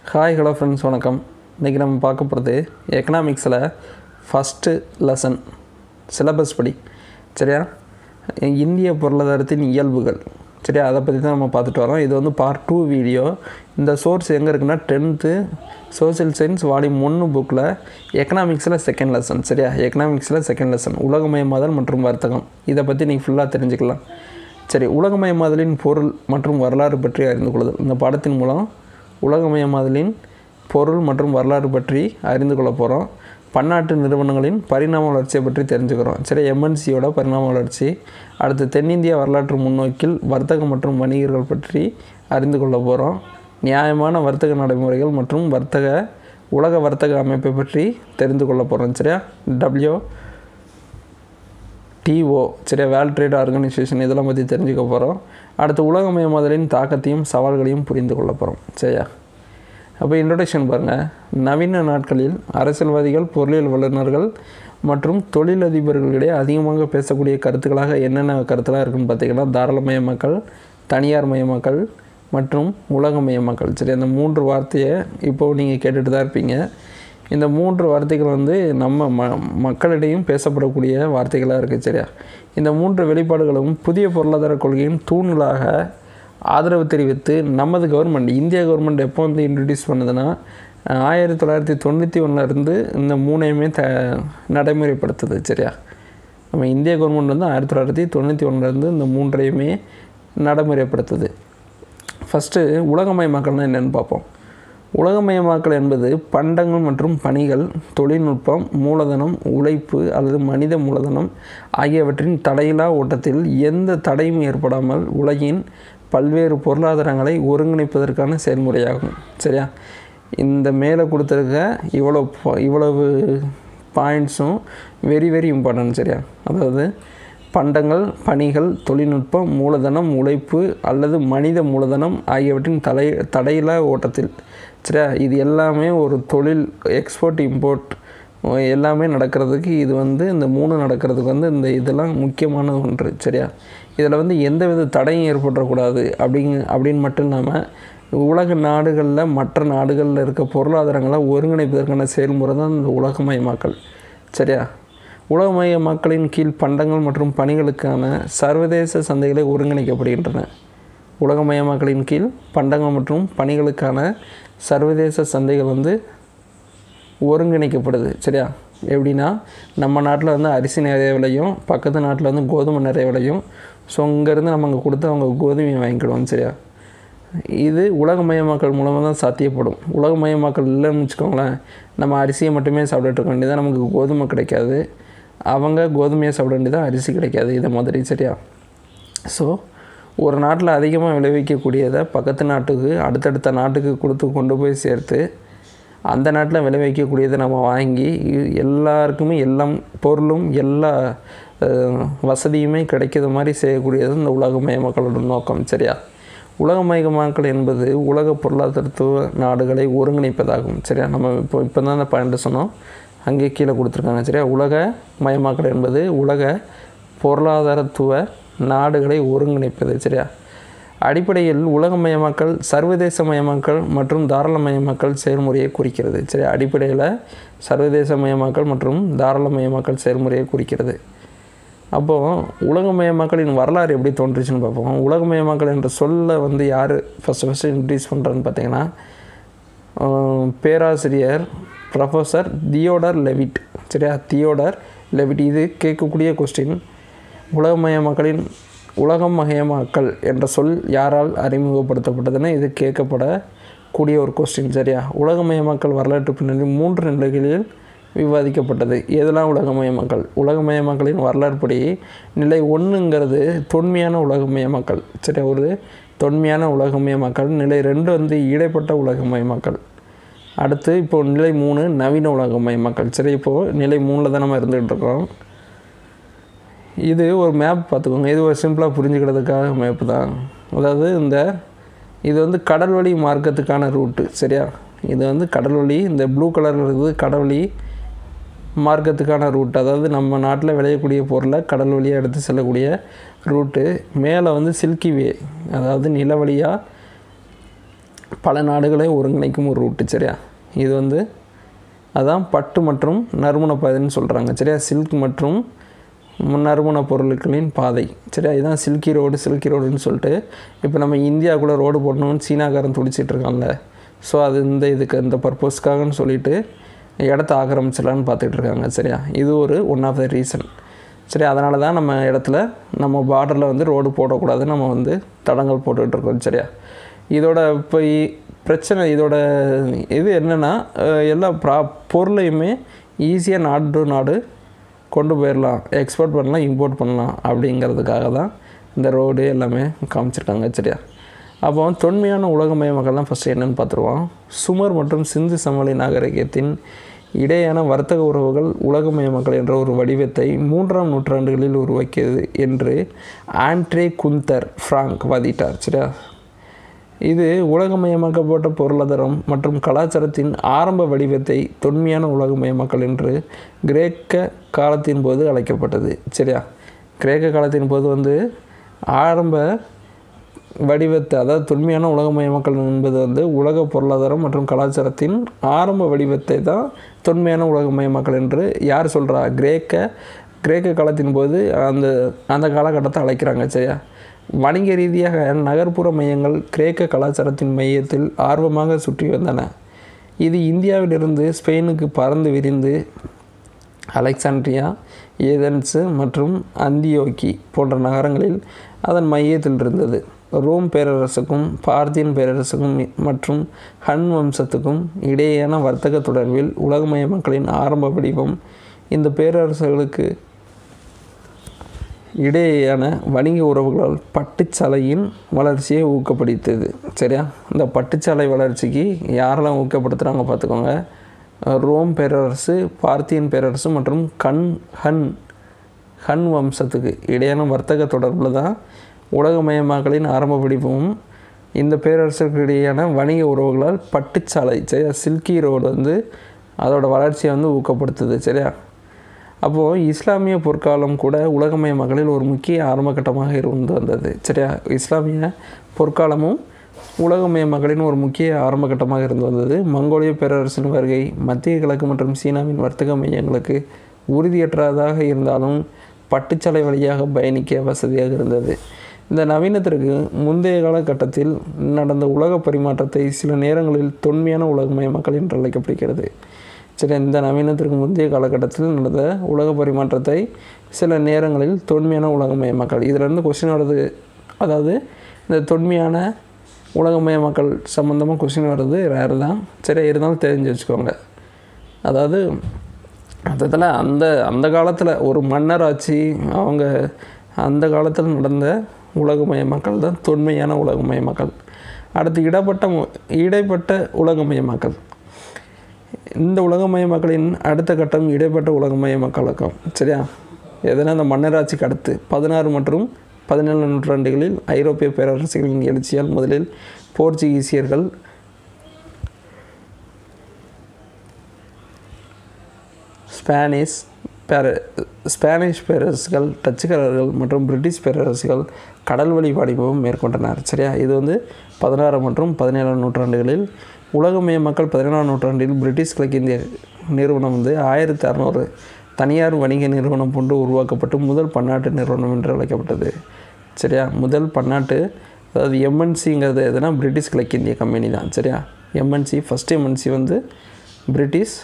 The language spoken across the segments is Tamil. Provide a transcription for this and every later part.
ஹாய் ஹலோ ஃப்ரெண்ட்ஸ் வணக்கம் இன்றைக்கி நம்ம பார்க்க போகிறது எக்கனாமிக்ஸில் ஃபஸ்ட்டு லெசன் சிலபஸ் படி சரியா இந்திய பொருளாதாரத்தின் இயல்புகள் சரியா அதை பற்றி தான் நம்ம பார்த்துட்டு வரோம் இது வந்து பார்ட் டூ வீடியோ இந்த சோர்ஸ் எங்கே இருக்குன்னா டென்த்து சோஷியல் சயின்ஸ் வால்யூம் ஒன்று புக்கில் எக்கனாமிக்ஸில் செகண்ட் லெசன் சரியா எக்கனாமிக்ஸில் செகண்ட் லெசன் உலகமயமாதல் மற்றும் வர்த்தகம் இதை பற்றி நீங்கள் ஃபுல்லாக தெரிஞ்சுக்கலாம் சரி உலகமயமாதலின் பொருள் மற்றும் வரலாறு பற்றி அறிந்து கொள்ளுதல் இந்த பாடத்தின் மூலம் உலகமயமாதலின் பொருள் மற்றும் வரலாறு பற்றி அறிந்து கொள்ள போகிறோம் பன்னாட்டு நிறுவனங்களின் பரிணாம வளர்ச்சியை பற்றி தெரிஞ்சுக்கிறோம் சரி எம்என்சியோட பரிணாம வளர்ச்சி அடுத்து தென்னிந்திய வரலாற்று முன்னோக்கில் வர்த்தகம் மற்றும் வணிகர்கள் பற்றி அறிந்து கொள்ள போகிறோம் நியாயமான வர்த்தக நடைமுறைகள் மற்றும் வர்த்தக உலக வர்த்தக அமைப்பை பற்றி தெரிந்து கொள்ள போகிறோம் சரியா டபிள்யூ டிஓ சரியா வேர்ல்ட் ட்ரேட் ஆர்கனைசேஷன் இதெல்லாம் பற்றி தெரிஞ்சுக்க போகிறோம் அடுத்து உலகமயமாதலின் தாக்கத்தையும் சவால்களையும் புரிந்து கொள்ள போகிறோம் சரியா அப்போ இன்ட்ரொடக்ஷன் பாருங்கள் நவீன நாட்களில் அரசியல்வாதிகள் பொருளியல் வல்லுநர்கள் மற்றும் தொழிலதிபர்களிடையே அதிகமாக பேசக்கூடிய கருத்துக்களாக என்னென்ன கருத்துலாம் இருக்குன்னு பார்த்தீங்கன்னா தாராளமயமாக்கல் தனியார் மயமாக்கல் மற்றும் உலகமயமாக்கல் சரி அந்த மூன்று வார்த்தையை இப்போது நீங்கள் கேட்டுட்டு தான் இருப்பீங்க இந்த மூன்று வார்த்தைகள் வந்து நம்ம ம மக்களிடையும் பேசப்படக்கூடிய வார்த்தைகளாக இருக்குது சரியா இந்த மூன்று வெளிப்பாடுகளும் புதிய பொருளாதார கொள்கையின் தூண்களாக ஆதரவு தெரிவித்து நமது கவர்மெண்ட் இந்திய கவர்மெண்ட் எப்போ வந்து இன்ட்ரடியூஸ் பண்ணுதுன்னா ஆயிரத்தி தொள்ளாயிரத்தி தொண்ணூற்றி ஒன்றுலேருந்து இந்த மூணையுமே த நடைமுறைப்படுத்துது சரியா நம்ம இந்திய கவர்மெண்ட் வந்து ஆயிரத்தி தொள்ளாயிரத்தி தொண்ணூற்றி ஒன்றுலேருந்து இந்த மூன்றையுமே நடைமுறைப்படுத்துது ஃபஸ்ட்டு உலகமயமாக்கல்னால் என்னென்னு பார்ப்போம் உலகமயமாக்கல் என்பது பண்டங்கள் மற்றும் பணிகள் தொழில்நுட்பம் மூலதனம் உழைப்பு அல்லது மனித மூலதனம் ஆகியவற்றின் தடையில்லா ஓட்டத்தில் எந்த தடையும் ஏற்படாமல் உலகின் பல்வேறு பொருளாதாரங்களை ஒருங்கிணைப்பதற்கான செயல்முறையாகும் சரியா இந்த மேலே கொடுத்துருக்க இவ்வளோ இவ்வளவு பாயிண்ட்ஸும் வெரி வெரி இம்பார்ட்டன்ட் சரியா அதாவது பண்டங்கள் பணிகள் தொழில்நுட்பம் மூலதனம் உழைப்பு அல்லது மனித மூலதனம் ஆகியவற்றின் தலை தடையில்லா ஓட்டத்தில் சரியா இது எல்லாமே ஒரு தொழில் எக்ஸ்போர்ட் இம்போர்ட் எல்லாமே நடக்கிறதுக்கு இது வந்து இந்த மூணு நடக்கிறதுக்கு வந்து இந்த இதெல்லாம் முக்கியமான ஒன்று சரியா இதில் வந்து எந்த வித தடையும் ஏற்படக்கூடாது அப்படிங்க அப்படின்னு மட்டும் இல்லாமல் உலக நாடுகளில் மற்ற நாடுகளில் இருக்க பொருளாதாரங்களை ஒருங்கிணைப்பதற்கான செயல்முறை தான் இந்த உலகமயமாக்கல் சரியா உலகமயமாக்கலின் கீழ் பண்டங்கள் மற்றும் பணிகளுக்கான சர்வதேச சந்தைகளை ஒருங்கிணைக்கப்படுகின்றன உலகமயமாக்கலின் கீழ் பண்டங்கள் மற்றும் பணிகளுக்கான சர்வதேச சந்தைகள் வந்து ஒருங்கிணைக்கப்படுது சரியா எப்படின்னா நம்ம நாட்டில் வந்து அரிசி நிறைய விலையும் பக்கத்து நாட்டில் வந்து கோதுமை நிறைய விலையும் ஸோ இங்கேருந்து நம்ம அங்கே கொடுத்து அவங்க கோதுமையை வாங்கிக்கிடுவோம் சரியா இது உலகமயமாக்கல் மூலமாக தான் சாத்தியப்படும் உலகமயமாக்கல் இல்லைன்னு வச்சுக்கோங்களேன் நம்ம அரிசியை மட்டுமே சாப்பிட்டுட்டு இருக்க வேண்டியதான் நமக்கு கோதுமை கிடைக்காது அவங்க கோதுமையை சாப்பிட வேண்டியதான் அரிசி கிடைக்காது இதை மாதிரி சரியா ஸோ ஒரு நாட்டில் அதிகமாக விளைவிக்கக்கூடியதை பக்கத்து நாட்டுக்கு அடுத்தடுத்த நாட்டுக்கு கொடுத்து கொண்டு போய் சேர்த்து அந்த நாட்டில் விளைவிக்கக்கூடியதை நம்ம வாங்கி எல்லாருக்குமே எல்லாம் பொருளும் எல்லா வசதியுமே கிடைக்கிற மாதிரி செய்யக்கூடியது இந்த உலகமயமாக்கலோட நோக்கம் சரியா உலகமயமாக்கல் என்பது உலக பொருளாதாரத்துவ நாடுகளை ஒருங்கிணைப்பதாகும் சரியா நம்ம இப்போ இப்போ தான் அந்த பாயிண்ட் சொன்னோம் அங்கே கீழே கொடுத்துருக்காங்க சரியா உலக மயமாக்கல் என்பது உலக பொருளாதாரத்துவ நாடுகளை ஒருங்கிணைப்பது சரியா அடிப்படையில் உலகமயமாக்கல் சர்வதேசமயமாக்கல் மற்றும் தாராளமயமாக்கல் செயல்முறையை குறிக்கிறது சரி அடிப்படையில் சர்வதேசமயமாக்கல் மற்றும் தாராளமயமாக்கல் செயல்முறையை குறிக்கிறது அப்போது உலகமயமாக்கலின் வரலாறு எப்படி தோன்றுச்சுன்னு பார்ப்போம் உலகமயமாக்கல் என்ற சொல்லை வந்து யார் ஃபஸ்ட்டு ஃபஸ்ட்டு இன்ட்ரடியூஸ் பண்ணுறான்னு பார்த்தீங்கன்னா பேராசிரியர் ப்ரொஃபஸர் தியோடர் லெவிட் சரியா தியோடர் லெவிட் இது கேட்கக்கூடிய கொஸ்டின் உலகமயமாக்கலின் உலகமயமாக்கல் என்ற சொல் யாரால் அறிமுகப்படுத்தப்பட்டதுன்னு இது கேட்கப்படக்கூடிய ஒரு கொஸ்டின் சரியா உலகமயமாக்கல் வரலாற்று பின்னணி மூன்று நிலைகளில் விவாதிக்கப்பட்டது எதெல்லாம் உலகமயமாக்கல் உலகமயமாக்கலின் வரலாறுப்படி நிலை ஒன்றுங்கிறது தொன்மையான உலகமயமாக்கல் சரியா ஒரு தொன்மையான உலகமயமாக்கல் நிலை ரெண்டு வந்து இடைப்பட்ட உலகமயமாக்கல் அடுத்து இப்போது நிலை மூணு நவீன உலகமயமாக்கல் சரி இப்போது நிலை மூணில் தான் நம்ம இருந்துகிட்டு இருக்கோம் இது ஒரு மேப் பார்த்துக்கோங்க இது ஒரு சிம்பிளாக புரிஞ்சுக்கிறதுக்காக மேப்பு தான் அதாவது இந்த இது வந்து கடல் வழி மார்க்கத்துக்கான ரூட்டு சரியா இது வந்து கடல் வழி இந்த ப்ளூ கலரில் இருக்குது கடல் வழி மார்க்கத்துக்கான ரூட் அதாவது நம்ம நாட்டில் விளையக்கூடிய பொருளை கடல் வழியாக எடுத்து செல்லக்கூடிய ரூட்டு மேலே வந்து சில்கி வே அதாவது நில வழியாக பல நாடுகளை ஒருங்கிணைக்கும் ஒரு ரூட்டு சரியா இது வந்து அதான் பட்டு மற்றும் நறுமண பாதைன்னு சொல்கிறாங்க சரியா சில்க் மற்றும் நறுமண பொருட்களின் பாதை சரியா இதுதான் சில்கி ரோடு சில்கி ரோடுன்னு சொல்லிட்டு இப்போ நம்ம இந்தியாவுக்குள்ளே ரோடு போடணும்னு சீனாக்காரன் துடிச்சிட்டு இருக்கான்ல ஸோ அது இந்த இதுக்கு இந்த பர்பஸ்க்காகன்னு சொல்லிட்டு இடத்த ஆக்கிரமிச்சிடலான்னு பார்த்துட்டு இருக்காங்க சரியா இது ஒரு ஒன் ஆஃப் த ரீசன் சரி அதனால தான் நம்ம இடத்துல நம்ம பார்டரில் வந்து ரோடு போடக்கூடாதுன்னு நம்ம வந்து தடங்கள் போட்டுக்கிட்டு இருக்கோம் சரியா இதோட இப்போ இ- பிரச்சனை இதோட இது என்னென்னா எல்லா ப்ரா பொருளையுமே ஈஸியாக நாடு டு நாடு கொண்டு போயிடலாம் எக்ஸ்போர்ட் பண்ணலாம் இம்போர்ட் பண்ணலாம் அப்படிங்கிறதுக்காக தான் இந்த ரோடு எல்லாமே காமிச்சிருக்காங்க சரியா அப்போ தொன்மையான உலகமயமாக்கள்லாம் ஃபஸ்ட்டு என்னென்னு பார்த்துருவோம் சுமர் மற்றும் சிந்து சமவெளி நாகரிகத்தின் இடையான வர்த்தக உறவுகள் உலகமயமாக்கல் என்ற ஒரு வடிவத்தை மூன்றாம் நூற்றாண்டுகளில் உருவாக்கியது என்று ஆண்ட்ரே குந்தர் ஃப்ராங்க் வாதிட்டார் சரியா இது உலகமயமாக்கப்பட்ட பொருளாதாரம் மற்றும் கலாச்சாரத்தின் ஆரம்ப வடிவத்தை தொன்மையான உலகமயமாக்கல் என்று கிரேக்க காலத்தின் போது அழைக்கப்பட்டது சரியா கிரேக்க காலத்தின் போது வந்து ஆரம்ப வடிவத்தை அதாவது தொன்மையான உலகமயமாக்கல் என்பது வந்து உலக பொருளாதாரம் மற்றும் கலாச்சாரத்தின் ஆரம்ப வடிவத்தை தான் தொன்மையான உலகமயமாக்கல் என்று யார் சொல்கிறா கிரேக்க கிரேக்க காலத்தின் போது அந்த அந்த காலகட்டத்தை அழைக்கிறாங்க சரியா வணிக ரீதியாக நகர்ப்புற மையங்கள் கிரேக்க கலாச்சாரத்தின் மையத்தில் ஆர்வமாக சுற்றி வந்தன இது இந்தியாவிலிருந்து ஸ்பெயினுக்கு பறந்து விரிந்து அலெக்சாண்ட்ரியா ஏதென்ஸு மற்றும் அந்தியோக்கி போன்ற நகரங்களில் அதன் மையத்தில் இருந்தது ரோம் பேரரசுக்கும் பார்த்தியன் பேரரசுக்கும் மற்றும் ஹன் வம்சத்துக்கும் இடையேயான வர்த்தக தொடர்பில் உலகமயமாக்கலின் ஆரம்ப வடிவம் இந்த பேரரசுகளுக்கு இடையேயான வணிக உறவுகளால் பட்டுச்சாலையின் வளர்ச்சியை ஊக்கப்படுத்தியது சரியா இந்த பட்டுச்சாலை வளர்ச்சிக்கு யாரெல்லாம் ஊக்கப்படுத்துகிறாங்க பார்த்துக்கோங்க ரோம் பேரரசு பார்த்தியன் பேரரசு மற்றும் கண் ஹன் ஹன் வம்சத்துக்கு இடையான வர்த்தக தொடர்பில் தான் உலகமயமாக்கலின் ஆரம்ப வடிவமும் இந்த பேரரசுக்கு இடையேயான வணிக உறவுகளால் பட்டுச்சாலை சரியா சில்கி ரோடு வந்து அதோட வளர்ச்சியை வந்து ஊக்கப்படுத்துது சரியா அப்போது இஸ்லாமிய பொற்காலம் கூட உலகமயமாக்கலில் ஒரு முக்கிய ஆரம்ப கட்டமாக இருந்து வந்தது சரியா இஸ்லாமிய பொற்காலமும் உலகமயமாக்கலின் ஒரு முக்கிய ஆரம்ப கட்டமாக இருந்து வந்தது மங்கோலிய பேரரசின் வருகை மத்திய கிழக்கு மற்றும் சீனாவின் வர்த்தக மையங்களுக்கு உறுதியற்றதாக இருந்தாலும் பட்டுச்சாலை வழியாக பயணிக்க வசதியாக இருந்தது இந்த நவீனத்திற்கு முந்தைய காலகட்டத்தில் நடந்த உலக பரிமாற்றத்தை சில நேரங்களில் தொன்மையான உலகமயமாக்கல் என்று அழைக்கப்படுகிறது சரி இந்த நவீனத்திற்கு முந்தைய காலகட்டத்தில் நடந்த உலக பரிமாற்றத்தை சில நேரங்களில் தொன்மையான உலகமயமாக்கல் இதிலேருந்து கொஸ்டின் வருது அதாவது இந்த தொன்மையான உலகமயமாக்கல் சம்மந்தமாக கொஸ்டின் வர்றது ரேர் தான் சரி இருந்தாலும் தெரிஞ்சு வச்சுக்கோங்க அதாவது மொத்தத்தில் அந்த அந்த காலத்தில் ஒரு மன்னர் ஆட்சி அவங்க அந்த காலத்தில் நடந்த உலகமயமாக்கல் தான் தொன்மையான உலகமயமாக்கல் அடுத்து இடப்பட்ட மு- இடைப்பட்ட உலகமயமாக்கல் இந்த உலகமயமாக்கலின் அடுத்த கட்டம் இடைப்பட்ட உலகமயமாக்கலாக்கம் சரியா எதனா இந்த மன்னராட்சிக்கு அடுத்து பதினாறு மற்றும் பதினேழு நூற்றாண்டுகளில் ஐரோப்பிய பேரரசுகளின் எழுச்சியால் முதலில் போர்ச்சுகீசியர்கள் ஸ்பானிஷ் பேர ஸ்பானிஷ் பேரரசுகள் டச்சுக்காரர்கள் மற்றும் பிரிட்டிஷ் பேரரசுகள் கடல் வழி வாணிபம் மேற்கொண்டனர் சரியா இது வந்து பதினாறு மற்றும் பதினேழாம் நூற்றாண்டுகளில் உலகமய மக்கள் பதினேழாம் நூற்றாண்டில் பிரிட்டிஷ் கிழக்கிந்திய நிறுவனம் வந்து ஆயிரத்தி அறநூறு தனியார் வணிக நிறுவனம் போன்று உருவாக்கப்பட்டு முதல் பன்னாட்டு நிறுவனம் என்று அழைக்கப்பட்டது சரியா முதல் பன்னாட்டு அதாவது எம்என்சிங்கிறது எதுனா பிரிட்டிஷ் கிழக்கிந்திய கம்பெனி தான் சரியா எம்என்சி ஃபஸ்ட் எம்என்சி வந்து பிரிட்டிஷ்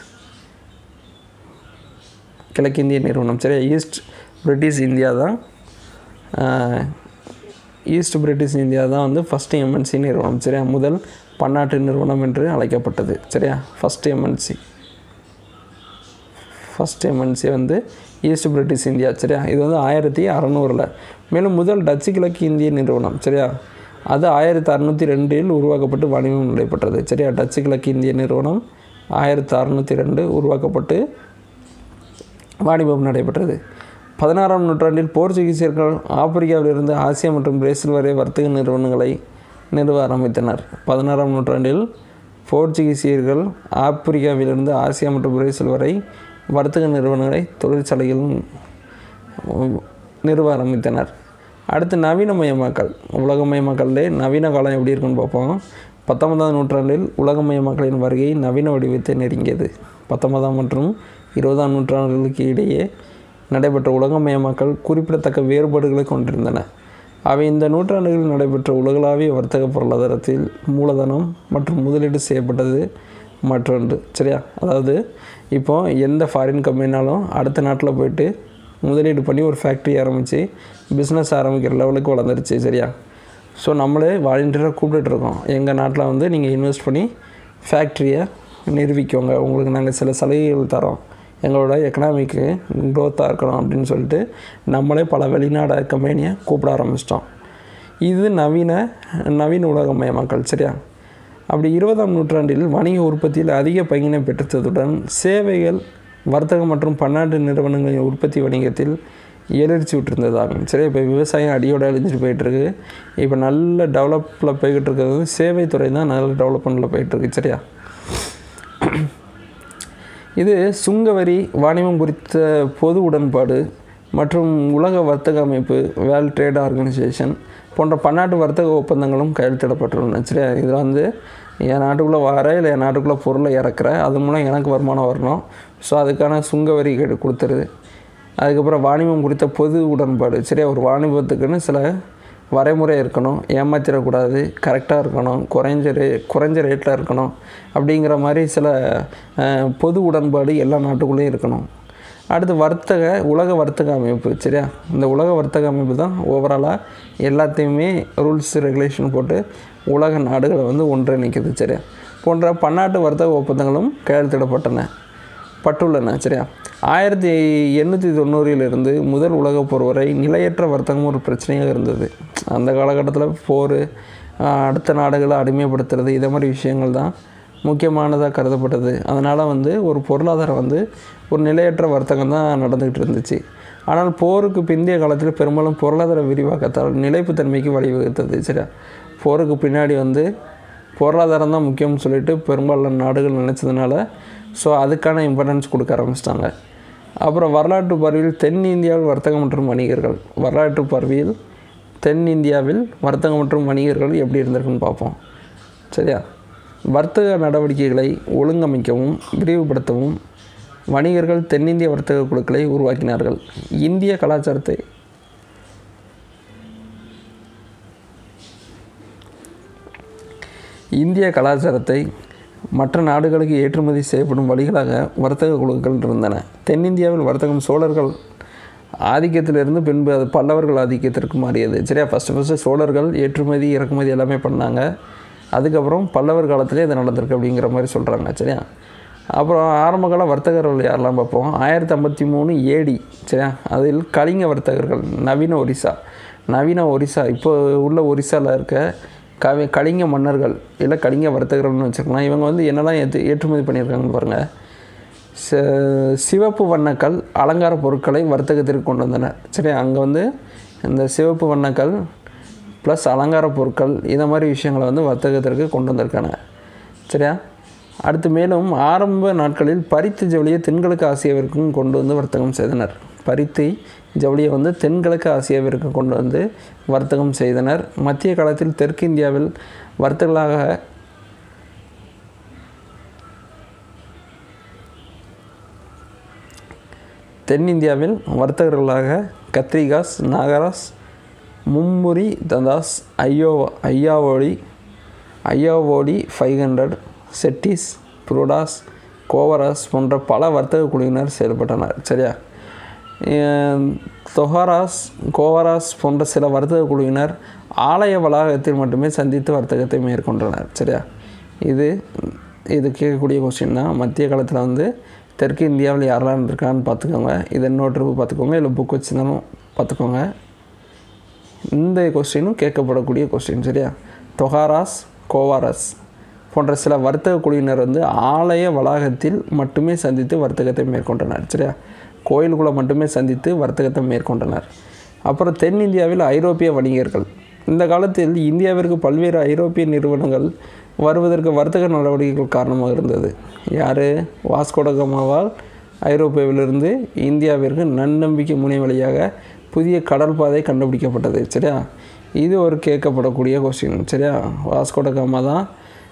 கிழக்கிந்திய நிறுவனம் சரியா ஈஸ்ட் பிரிட்டிஷ் இந்தியா தான் ஆஹ், ஈஸ்ட் பிரிட்டிஷ் இந்தியா தான் வந்து ஃபஸ்ட்டு எம்என்சி நிறுவனம் சரியா முதல் பன்னாட்டு நிறுவனம் என்று அழைக்கப்பட்டது சரியா ஃபஸ்ட் எம்என்சி ஃபஸ்ட் எம்என்சி வந்து ஈஸ்ட் பிரிட்டிஷ் இந்தியா சரியா இது வந்து ஆயிரத்தி அறநூறில் மேலும் முதல் டச்சு கிழக்கு இந்திய நிறுவனம் சரியா அது ஆயிரத்தி அறநூற்றி ரெண்டில் உருவாக்கப்பட்டு வணிகம் நடைபெற்றது சரியா டச்சு கிழக்கு இந்திய நிறுவனம் ஆயிரத்தி அறநூற்றி ரெண்டு உருவாக்கப்பட்டு வாணிபம் நடைபெற்றது பதினாறாம் நூற்றாண்டில் போர்ச்சுகீசியர்கள் ஆப்பிரிக்காவிலிருந்து ஆசியா மற்றும் பிரேசில் வரை வர்த்தக நிறுவனங்களை நிறுவ ஆரம்பித்தனர் பதினாறாம் நூற்றாண்டில் போர்ச்சுகீசியர்கள் ஆப்பிரிக்காவிலிருந்து ஆசியா மற்றும் பிரேசில் வரை வர்த்தக நிறுவனங்களை தொழிற்சாலைகள் நிறுவ ஆரம்பித்தனர் அடுத்து நவீனமயமாக்கல் உலகமயமாக்கல்லே நவீன காலம் எப்படி இருக்குன்னு பார்ப்போம் பத்தொன்பதாம் நூற்றாண்டில் உலகமயமாக்கலின் வருகை நவீன வடிவத்தை நெருங்கியது பத்தொன்பதாம் மற்றும் இருபதாம் நூற்றாண்டுகளுக்கு இடையே நடைபெற்ற உலகமயமாக்கல் குறிப்பிடத்தக்க வேறுபாடுகளை கொண்டிருந்தன அவை இந்த நூற்றாண்டுகளில் நடைபெற்ற உலகளாவிய வர்த்தக பொருளாதாரத்தில் மூலதனம் மற்றும் முதலீடு செய்யப்பட்டது மற்றொன்று சரியா அதாவது இப்போ எந்த ஃபாரின் கம்பெனினாலும் அடுத்த நாட்டில் போயிட்டு முதலீடு பண்ணி ஒரு ஃபேக்ட்ரி ஆரம்பித்து பிஸ்னஸ் ஆரம்பிக்கிற லெவலுக்கு வளர்ந்துருச்சு சரியா ஸோ நம்மளே வாலண்டியராக கூப்பிட்டுட்டு இருக்கோம் எங்கள் நாட்டில் வந்து நீங்கள் இன்வெஸ்ட் பண்ணி ஃபேக்ட்ரியை நிரூபிக்கோங்க உங்களுக்கு நாங்கள் சில சலுகைகள் தரோம் எங்களோட எக்கனாமிக்கு க்ரோத்தாக இருக்கணும் அப்படின்னு சொல்லிட்டு நம்மளே பல வெளிநாடு கம்பெனியை கூப்பிட ஆரம்பிச்சிட்டோம் இது நவீன நவீன உலகமயமாக்கல் சரியா அப்படி இருபதாம் நூற்றாண்டில் வணிக உற்பத்தியில் அதிக பங்கினை பெற்றதுடன் சேவைகள் வர்த்தகம் மற்றும் பன்னாட்டு நிறுவனங்களின் உற்பத்தி வணிகத்தில் எழுச்சி விட்டுருந்ததாகும் சரி இப்போ விவசாயம் அடியோடு அழிஞ்சிட்டு போயிட்டுருக்கு இப்போ நல்ல டெவலப்பில் போய்கிட்டு இருக்கிறது வந்து சேவைத்துறை தான் நல்ல டெவலப்மெண்ட்டில் போயிட்டுருக்கு சரியா இது சுங்கவரி வாணிபம் குறித்த பொது உடன்பாடு மற்றும் உலக வர்த்தக அமைப்பு வேர்ல்ட் ட்ரேட் ஆர்கனைசேஷன் போன்ற பன்னாட்டு வர்த்தக ஒப்பந்தங்களும் கையெழுத்திடப்பட்டுள்ளன சரியா இதில் வந்து என் நாட்டுக்குள்ளே வர இல்லை என் நாட்டுக்குள்ளே பொருளை இறக்குற அது மூலம் எனக்கு வருமானம் வரணும் ஸோ அதுக்கான சுங்க வரி கெடு- கொடுத்துருது அதுக்கப்புறம் வாணிபம் குறித்த பொது உடன்பாடு சரியா ஒரு வாணிபத்துக்குன்னு சில வரைமுறை இருக்கணும் ஏமாத்திடக்கூடாது கரெக்டாக இருக்கணும் குறைஞ்ச ரே குறைஞ்ச ரேட்டில் இருக்கணும் அப்படிங்கிற மாதிரி சில அஹ், பொது உடன்பாடு எல்லா நாட்டுக்குள்ளேயும் இருக்கணும் அடுத்து வர்த்தக உலக வர்த்தக அமைப்பு சரியா இந்த உலக வர்த்தக அமைப்பு தான் ஓவராலாக எல்லாத்தையுமே ரூல்ஸ் ரெகுலேஷன் போட்டு உலக நாடுகளை வந்து ஒன்றிணைக்குது சரியா போன்ற பன்னாட்டு வர்த்தக ஒப்பந்தங்களும் கையெழுத்திடப்பட்டன பட்டுள்ளன சரியா ஆயிரத்தி எண்ணூற்றி தொண்ணூறிலிருந்து முதல் உலகப் போர் வரை நிலையற்ற வர்த்தகம் ஒரு பிரச்சனையாக இருந்தது அந்த காலகட்டத்தில் போர் ஆஹ், அடுத்த நாடுகளை அடிமைப்படுத்துறது இதை மாதிரி விஷயங்கள் தான் முக்கியமானதாக கருதப்பட்டது அதனால் வந்து ஒரு பொருளாதாரம் வந்து ஒரு நிலையற்ற வர்த்தகம் தான் நடந்துக்கிட்டு இருந்துச்சு ஆனால் போருக்கு பிந்தைய காலத்தில் பெரும்பாலும் பொருளாதார விரிவாக்கத்தால் நிலைப்புத்தன்மைக்கு வழிவகுத்தது சரியா போருக்கு பின்னாடி வந்து பொருளாதாரம் தான் முக்கியம்னு சொல்லிட்டு பெரும்பாலான நாடுகள் நினச்சதுனால ஸோ அதுக்கான இம்பார்ட்டன்ஸ் கொடுக்க ஆரம்பிச்சிட்டாங்க அப்புறம் வரலாற்று பார்வையில் தென் இந்தியாவில் வர்த்தகம் மற்றும் வணிகர்கள் வரலாற்று பார்வையில் தென் இந்தியாவில் வர்த்தகம் மற்றும் வணிகர்கள் எப்படி இருந்திருக்குன்னு பார்ப்போம் சரியா வர்த்தக நடவடிக்கைகளை ஒழுங்கமைக்கவும் விரிவுபடுத்தவும் வணிகர்கள் தென்னிந்திய வர்த்தக குழுக்களை உருவாக்கினார்கள் இந்திய கலாச்சாரத்தை இந்திய கலாச்சாரத்தை மற்ற நாடுகளுக்கு ஏற்றுமதி செய்யப்படும் வழிகளாக வர்த்தக குழுக்கள் இருந்தன தென்னிந்தியாவில் வர்த்தகம் சோழர்கள் ஆதிக்கத்திலிருந்து பின்பு அது பல்லவர்கள் ஆதிக்கத்திற்கு மாறியது சரியா ஃபஸ்ட்டு ஃபஸ்ட்டு சோழர்கள் ஏற்றுமதி இறக்குமதி எல்லாமே பண்ணாங்க அதுக்கப்புறம் பல்லவர் காலத்திலே இது நடந்திருக்கு அப்படிங்கிற மாதிரி சொல்கிறாங்க சரியா அப்புறம் ஆரம்பகால வர்த்தகர்கள் யாரெல்லாம் பார்ப்போம் ஆயிரத்தி ஐம்பத்தி மூணு ஏடி சரியா அதில் கலிங்க வர்த்தகர்கள் நவீன ஒரிசா நவீன ஒரிசா இப்போ உள்ள ஒரிசாவில் இருக்க கவி கலிங்க மன்னர்கள் இல்லை கலிங்க வர்த்தகர்கள்னு வச்சுக்கலாம் இவங்க வந்து என்னெல்லாம் ஏற்று ஏற்றுமதி பண்ணியிருக்காங்கன்னு பாருங்கள் ச- சிவப்பு வண்ணக்கல் அலங்கார பொருட்களை வர்த்தகத்திற்கு கொண்டு வந்தனர் சரி அங்கே வந்து இந்த சிவப்பு வண்ணக்கல் ப்ளஸ் அலங்கார பொருட்கள் இந்த மாதிரி விஷயங்களை வந்து வர்த்தகத்திற்கு கொண்டு வந்திருக்காங்க சரியா அடுத்து மேலும் ஆரம்ப நாட்களில் பருத்தி ஜவுளியை தென்கிழக்கு ஆசியாவிற்கும் கொண்டு வந்து வர்த்தகம் செய்தனர் பருத்தி ஜவுளியை வந்து தென்கிழக்கு ஆசியாவிற்கு கொண்டு வந்து வர்த்தகம் செய்தனர் மத்திய காலத்தில் தெற்கு இந்தியாவில் வர்த்தகர்களாக தென்னிந்தியாவில் வர்த்தகர்களாக கத்ரிகாஸ் நாகராஸ் மும்முரி தந்தாஸ் ஐயோ ஐயாவோடி ஐயாவோடி ஃபைவ் ஹண்ட்ரட் செட்டிஸ் புரோடாஸ் கோவராஸ் போன்ற பல வர்த்தக குழுவினர் செயல்பட்டனர் சரியா ஏன், தொஹாராஸ் கோவராஸ் போன்ற சில வர்த்தக குழுவினர் ஆலய வளாகத்தில் மட்டுமே சந்தித்து வர்த்தகத்தை மேற்கொண்டனர் சரியா இது இது கேட்கக்கூடிய கொஸ்டின் தான் மத்திய காலத்தில் வந்து தெற்கு இந்தியாவில் யாரெல்லாம் இருந்திருக்கான்னு பார்த்துக்கோங்க இதை நோட்டு பார்த்துக்கோங்க இல்லை புக் வச்சுருந்தாலும் பார்த்துக்கோங்க இந்த கொஸ்டினும் கேட்கப்படக்கூடிய கொஸ்டின் சரியா தொகாராஸ் கோவாரஸ் போன்ற சில வர்த்தக குழுவினர் வந்து ஆலய வளாகத்தில் மட்டுமே சந்தித்து வர்த்தகத்தை மேற்கொண்டனர் சரியா கோயிலுக்குள்ளே மட்டுமே சந்தித்து வர்த்தகத்தை மேற்கொண்டனர் அப்புறம் தென்னிந்தியாவில் ஐரோப்பிய வணிகர்கள் இந்த காலத்தில் இந்தியாவிற்கு பல்வேறு ஐரோப்பிய நிறுவனங்கள் வருவதற்கு வர்த்தக நடவடிக்கைகள் காரணமாக இருந்தது யார் வாஸ்கோடகமாவால் ஐரோப்பாவிலிருந்து இந்தியாவிற்கு நன்னம்பிக்கை முனை வழியாக புதிய கடல் பாதை கண்டுபிடிக்கப்பட்டது சரியா இது ஒரு கேட்கப்படக்கூடிய கொஸ்டின் சரியா வாஸ்கோடகாமா தான்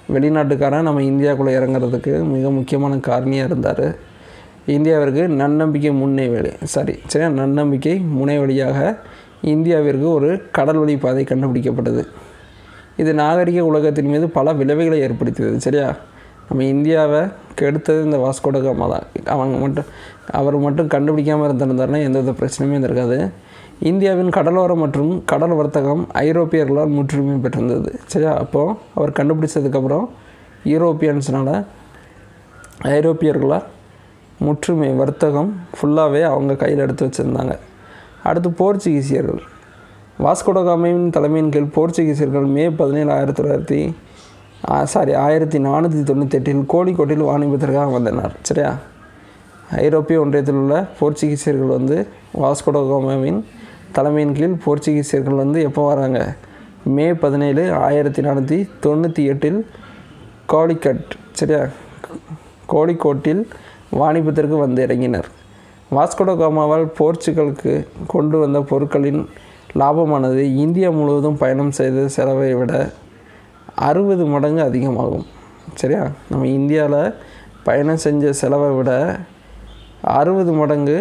வெளிநாட்டுக்காரன் நம்ம இந்தியாவுக்குள்ளே இறங்குறதுக்கு மிக முக்கியமான காரணியாக இருந்தார் இந்தியாவிற்கு நன்னம்பிக்கை முன்னே வழி சாரி சரியா நன்னம்பிக்கை முனை வழியாக இந்தியாவிற்கு ஒரு கடல் வழி பாதை கண்டுபிடிக்கப்பட்டது இது நாகரிக உலகத்தின் மீது பல விளைவுகளை ஏற்படுத்தியது சரியா நம்ம இந்தியாவை கெடுத்தது இந்த வாஸ்கோட காமா தான் அவங்க மட்டும் அவர் மட்டும் கண்டுபிடிக்காமல் இருந்திருந்தாருன்னா எந்த வித பிரச்சனையுமே இருந்திருக்காது இந்தியாவின் கடலோரம் மற்றும் கடல் வர்த்தகம் ஐரோப்பியர்களால் முற்றுரிமை பெற்றிருந்தது சரியா அப்போது அவர் கண்டுபிடிச்சதுக்கப்புறம் யூரோப்பியன்ஸ்னால் ஐரோப்பியர்களால் முற்றுமை வர்த்தகம் ஃபுல்லாகவே அவங்க கையில் எடுத்து வச்சுருந்தாங்க அடுத்து போர்ச்சுகீசியர்கள் வாஸ்கோடகாமையின் தலைமையின் கீழ் போர்ச்சுகீசியர்கள் மே பதினேழு ஆயிரத்தி தொள்ளாயிரத்தி சாரி ஆயிரத்தி நானூற்றி தொண்ணூற்றி எட்டில் கோழிக்கோட்டில் வாணிபத்திற்காக வந்தனர் சரியா ஐரோப்பிய ஒன்றியத்தில் உள்ள போர்ச்சுகீசியர்கள் வந்து வாஸ்கோடகாமாவின் தலைமையின் கீழ் போர்ச்சுகீசியர்கள் வந்து எப்போ வராங்க மே பதினேழு ஆயிரத்தி நானூற்றி தொண்ணூற்றி எட்டில் கோழிக்கட் சரியா கோழிக்கோட்டில் வாணிபத்திற்கு வந்து இறங்கினர் வாஸ்கோடகாமாவால் போர்ச்சுகலுக்கு கொண்டு வந்த பொருட்களின் லாபமானது இந்தியா முழுவதும் பயணம் செய்த செலவை விட அறுபது மடங்கு அதிகமாகும் சரியா நம்ம இந்தியாவில் பயணம் செஞ்ச செலவை விட அறுபது மடங்கு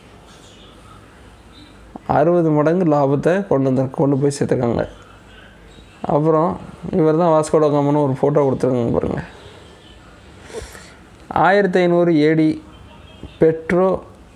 அறுபது மடங்கு லாபத்தை கொண்டு வந்து கொண்டு போய் சேர்த்துருக்காங்க அப்புறம் இவர் தான் வாஸ்கோடகாமன்னு ஒரு ஃபோட்டோ கொடுத்துருக்காங்க பாருங்கள் ஆயிரத்தி ஐநூறு ஏடி பெட்ரோ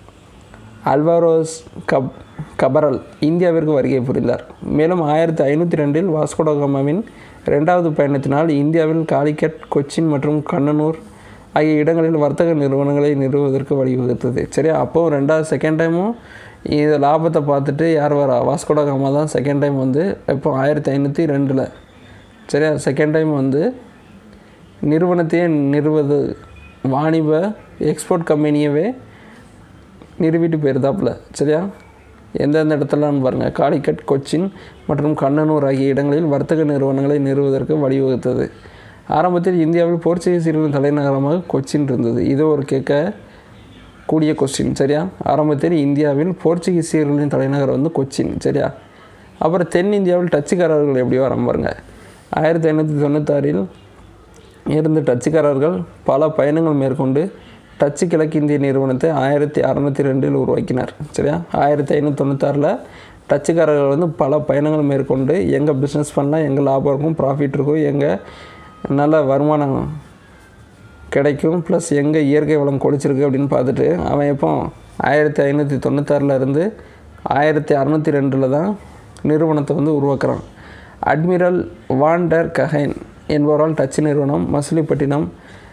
அல்வாரோஸ் கப் கபரல் இந்தியாவிற்கு வருகை புரிந்தார் மேலும் ஆயிரத்தி ஐநூற்றி ரெண்டில் வாஸ்கோடகாமாவின் ரெண்டாவது பயணத்தினால் இந்தியாவில் காலிக்கட் கொச்சின் மற்றும் கண்ணனூர் ஆகிய இடங்களில் வர்த்தக நிறுவனங்களை நிறுவுவதற்கு வழிவகுத்தது சரியா அப்போது ரெண்டாவது செகண்ட் டைமும் இது லாபத்தை பார்த்துட்டு யார் வரா வாஸ்கோடகாமா தான் செகண்ட் டைம் வந்து இப்போ ஆயிரத்தி ஐநூற்றி ரெண்டில் சரியா செகண்ட் டைம் வந்து நிறுவனத்தையே நிறுவது வாணிப எக்ஸ்போர்ட் கம்பெனியவே நிறுவிட்டு போயிருந்தாப்புல சரியா எந்தெந்த இடத்துலன்னு பாருங்கள் காலிக்கட் கொச்சின் மற்றும் கண்ணனூர் ஆகிய இடங்களில் வர்த்தக நிறுவனங்களை நிறுவுவதற்கு வழிவகுத்தது ஆரம்பத்தில் இந்தியாவில் போர்ச்சுகீசியர்களின் தலைநகரமாக கொச்சின் இருந்தது இது ஒரு கேட்க கூடிய கொஸ்டின் சரியா ஆரம்பத்தில் இந்தியாவில் போர்ச்சுகீசியர்களின் தலைநகர் வந்து கொச்சின் சரியா அப்புறம் தென்னிந்தியாவில் டச்சுக்காரர்கள் எப்படி வரம் பாருங்க ஆயிரத்தி ஐநூற்றி தொண்ணூத்தாறில் இருந்து டச்சுக்காரர்கள் பல பயணங்கள் மேற்கொண்டு டச்சு கிழக்கிந்திய நிறுவனத்தை ஆயிரத்தி அறநூற்றி ரெண்டில் உருவாக்கினார் சரியா ஆயிரத்தி ஐநூற்றி தொண்ணூத்தாறில் டச்சுக்காரர்கள் வந்து பல பயணங்கள் மேற்கொண்டு எங்கே பிஸ்னஸ் பண்ணால் எங்கே லாபம் இருக்கும் ப்ராஃபிட் இருக்கும் எங்கே நல்ல வருமானம் கிடைக்கும் ப்ளஸ் எங்கே இயற்கை வளம் கொளிச்சிருக்கு அப்படின்னு பார்த்துட்டு அவன் எப்போ ஆயிரத்தி ஐநூற்றி தொண்ணூத்தாறில் இருந்து ஆயிரத்தி அறநூற்றி ரெண்டில் தான் நிறுவனத்தை வந்து உருவாக்குறான் அட்மிரல் வாண்டர் கஹைன் என்பவரால் டச்சு நிறுவனம் மசிலிப்பட்டினம்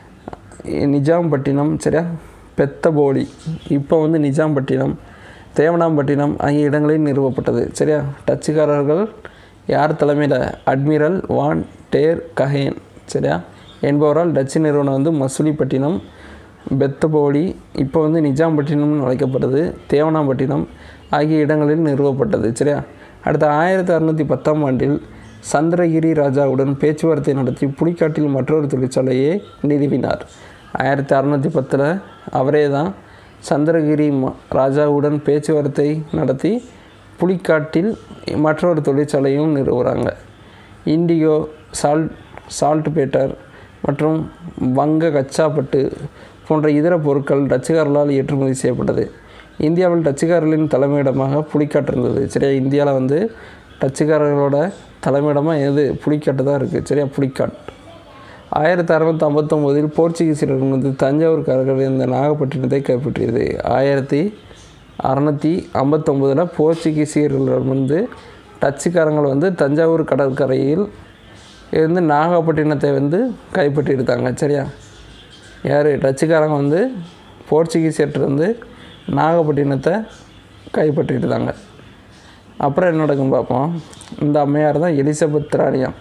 நிஜாம்பட்டினம் சரியா பெத்தபோலி இப்போ வந்து நிஜாம்பட்டினம் தேவனாம்பட்டினம் ஆகிய இடங்களில் நிறுவப்பட்டது சரியா டச்சுக்காரர்கள் யார் தலைமையில் அட்மிரல் வான் டேர் கஹேன் சரியா என்பவரால் டச்சு நிறுவனம் வந்து மசூலிப்பட்டினம் பெத்தபோலி இப்போ வந்து நிஜாம்பட்டினம்னு அழைக்கப்படுது தேவனாம்பட்டினம் ஆகிய இடங்களில் நிறுவப்பட்டது சரியா அடுத்த ஆயிரத்தி அறநூற்றி பத்தாம் ஆண்டில் சந்திரகிரி ராஜாவுடன் பேச்சுவார்த்தை நடத்தி புலிக்காட்டில் மற்றொரு தொழிற்சாலையை நிறுவினார் ஆயிரத்தி அறநூற்றி பத்தில் அவரே தான் சந்திரகிரி ம- ராஜாவுடன் பேச்சுவார்த்தை நடத்தி புலிக்காட்டில் மற்றொரு தொழிற்சாலையும் நிறுவுகிறாங்க இண்டிகோ சால்ட் சால்ட் பேட்டர் மற்றும் வங்க கச்சாப்பட்டு போன்ற இதர பொருட்கள் டச்சுக்காரர்களால் ஏற்றுமதி செய்யப்பட்டது இந்தியாவில் டச்சுக்காரர்களின் தலைமையிடமாக புலிக்காட்டு இருந்தது சரியா இந்தியாவில் வந்து டச்சுக்காரர்களோட தலைமையிடமாக எது புலிக்காட்டு தான் இருக்குது சரியா புலிக்காட் ஆயிரத்தி அறுநூத்தி ஐம்பத்தொம்போதில் போர்ச்சுகீசியர்கள் வந்து தஞ்சாவூர்காரர்கள் இந்த நாகப்பட்டினத்தை கைப்பற்றியது ஆயிரத்தி அறநூற்றி ஐம்பத்தொம்போதில் போர்ச்சுகீசியர்கள் வந்து டச்சுக்காரங்கள் வந்து தஞ்சாவூர் கடற்கரையில் இருந்து நாகப்பட்டினத்தை வந்து கைப்பற்றியிருந்தாங்க சரியா யார் டச்சுக்காரங்க வந்து போர்ச்சுகீசியர்கிட்ட வந்து நாகப்பட்டினத்தை கைப்பற்றியிருந்தாங்க அப்புறம் என்ன நடக்குன்னு பார்ப்போம் இந்த அம்மையார் தான் எலிசபெத் ராணியம்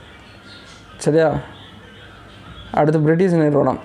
சரியா அடுத்து பிரிட்டிஷ் நிறுவனம்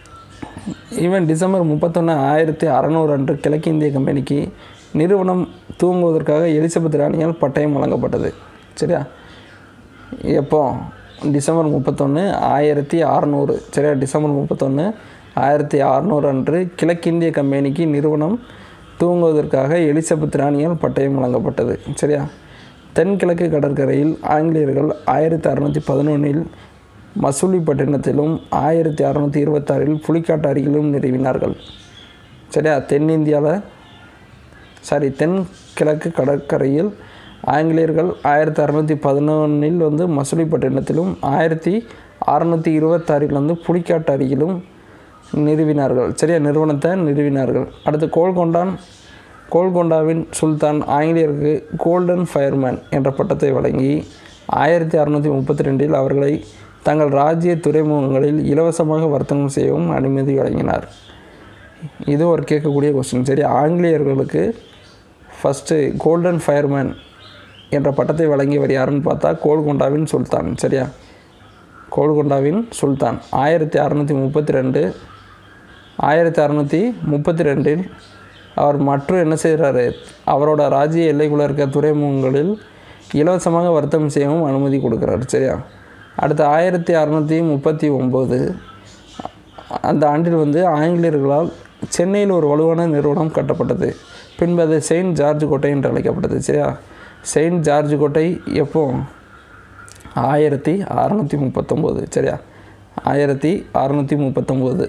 ஈவன் டிசம்பர் முப்பத்தொன்று ஆயிரத்தி அறநூறு அன்று கிழக்கிந்திய கம்பெனிக்கு நிறுவனம் தூங்குவதற்காக எலிசபெத் ராணியால் பட்டயம் வழங்கப்பட்டது சரியா எப்போ டிசம்பர் முப்பத்தொன்று ஆயிரத்தி அறநூறு சரியா டிசம்பர் முப்பத்தொன்று ஆயிரத்தி அறநூறு அன்று கிழக்கிந்திய கம்பெனிக்கு நிறுவனம் தூங்குவதற்காக எலிசபெத் ராணியால் பட்டயம் வழங்கப்பட்டது சரியா தென்கிழக்கு கடற்கரையில் ஆங்கிலேயர்கள் ஆயிரத்தி அறநூற்றி பதினொன்றில் மசூலிப்பட்டினத்திலும் ஆயிரத்தி அறநூற்றி இருபத்தாறில் புலிக்காட்டு அருகிலும் நிறுவினார்கள் சரியா தென்னிந்தியாவில் சாரி தென்கிழக்கு கடற்கரையில் ஆங்கிலேயர்கள் ஆயிரத்தி அறநூற்றி பதினொன்றில் வந்து மசூலிப்பட்டினத்திலும் ஆயிரத்தி அறநூற்றி இருபத்தாறில் வந்து புலிக்காட்டு அருகிலும் நிறுவினார்கள் சரியா நிறுவனத்தை நிறுவினார்கள் அடுத்து கோல்கொண்டான் கோல்கொண்டாவின் சுல்தான் ஆங்கிலேயருக்கு கோல்டன் ஃபயர்மேன் என்ற பட்டத்தை வழங்கி ஆயிரத்தி அறநூற்றி முப்பத்தி ரெண்டில் அவர்களை தங்கள் ராஜ்ய துறைமுகங்களில் இலவசமாக வர்த்தகம் செய்யவும் அனுமதி வழங்கினார் இது ஒரு கேட்கக்கூடிய கொஸ்டின் சரி ஆங்கிலேயர்களுக்கு ஃபஸ்ட்டு கோல்டன் ஃபயர்மேன் என்ற பட்டத்தை வழங்கியவர் யாருன்னு பார்த்தா கோல்கொண்டாவின் சுல்தான் சரியா கோல்கொண்டாவின் சுல்தான் ஆயிரத்தி அறநூற்றி முப்பத்தி ரெண்டு ஆயிரத்தி அறநூற்றி முப்பத்தி ரெண்டில் அவர் மற்றும் என்ன செய்கிறாரு அவரோட ராஜ்ய எல்லைக்குள்ளே இருக்க துறைமுகங்களில் இலவசமாக வர்த்தகம் செய்யவும் அனுமதி கொடுக்குறாரு சரியா அடுத்து ஆயிரத்தி அறநூற்றி முப்பத்தி ஒம்பது அந்த ஆண்டில் வந்து ஆங்கிலேயர்களால் சென்னையில் ஒரு வலுவான நிறுவனம் கட்டப்பட்டது பின்பு அது செயின்ட் ஜார்ஜ் கோட்டை என்று அழைக்கப்பட்டது சரியா செயின்ட் ஜார்ஜ் கோட்டை எப்போ ஆயிரத்தி அறநூற்றி முப்பத்தொம்போது சரியா ஆயிரத்தி அறநூற்றி முப்பத்தொம்போது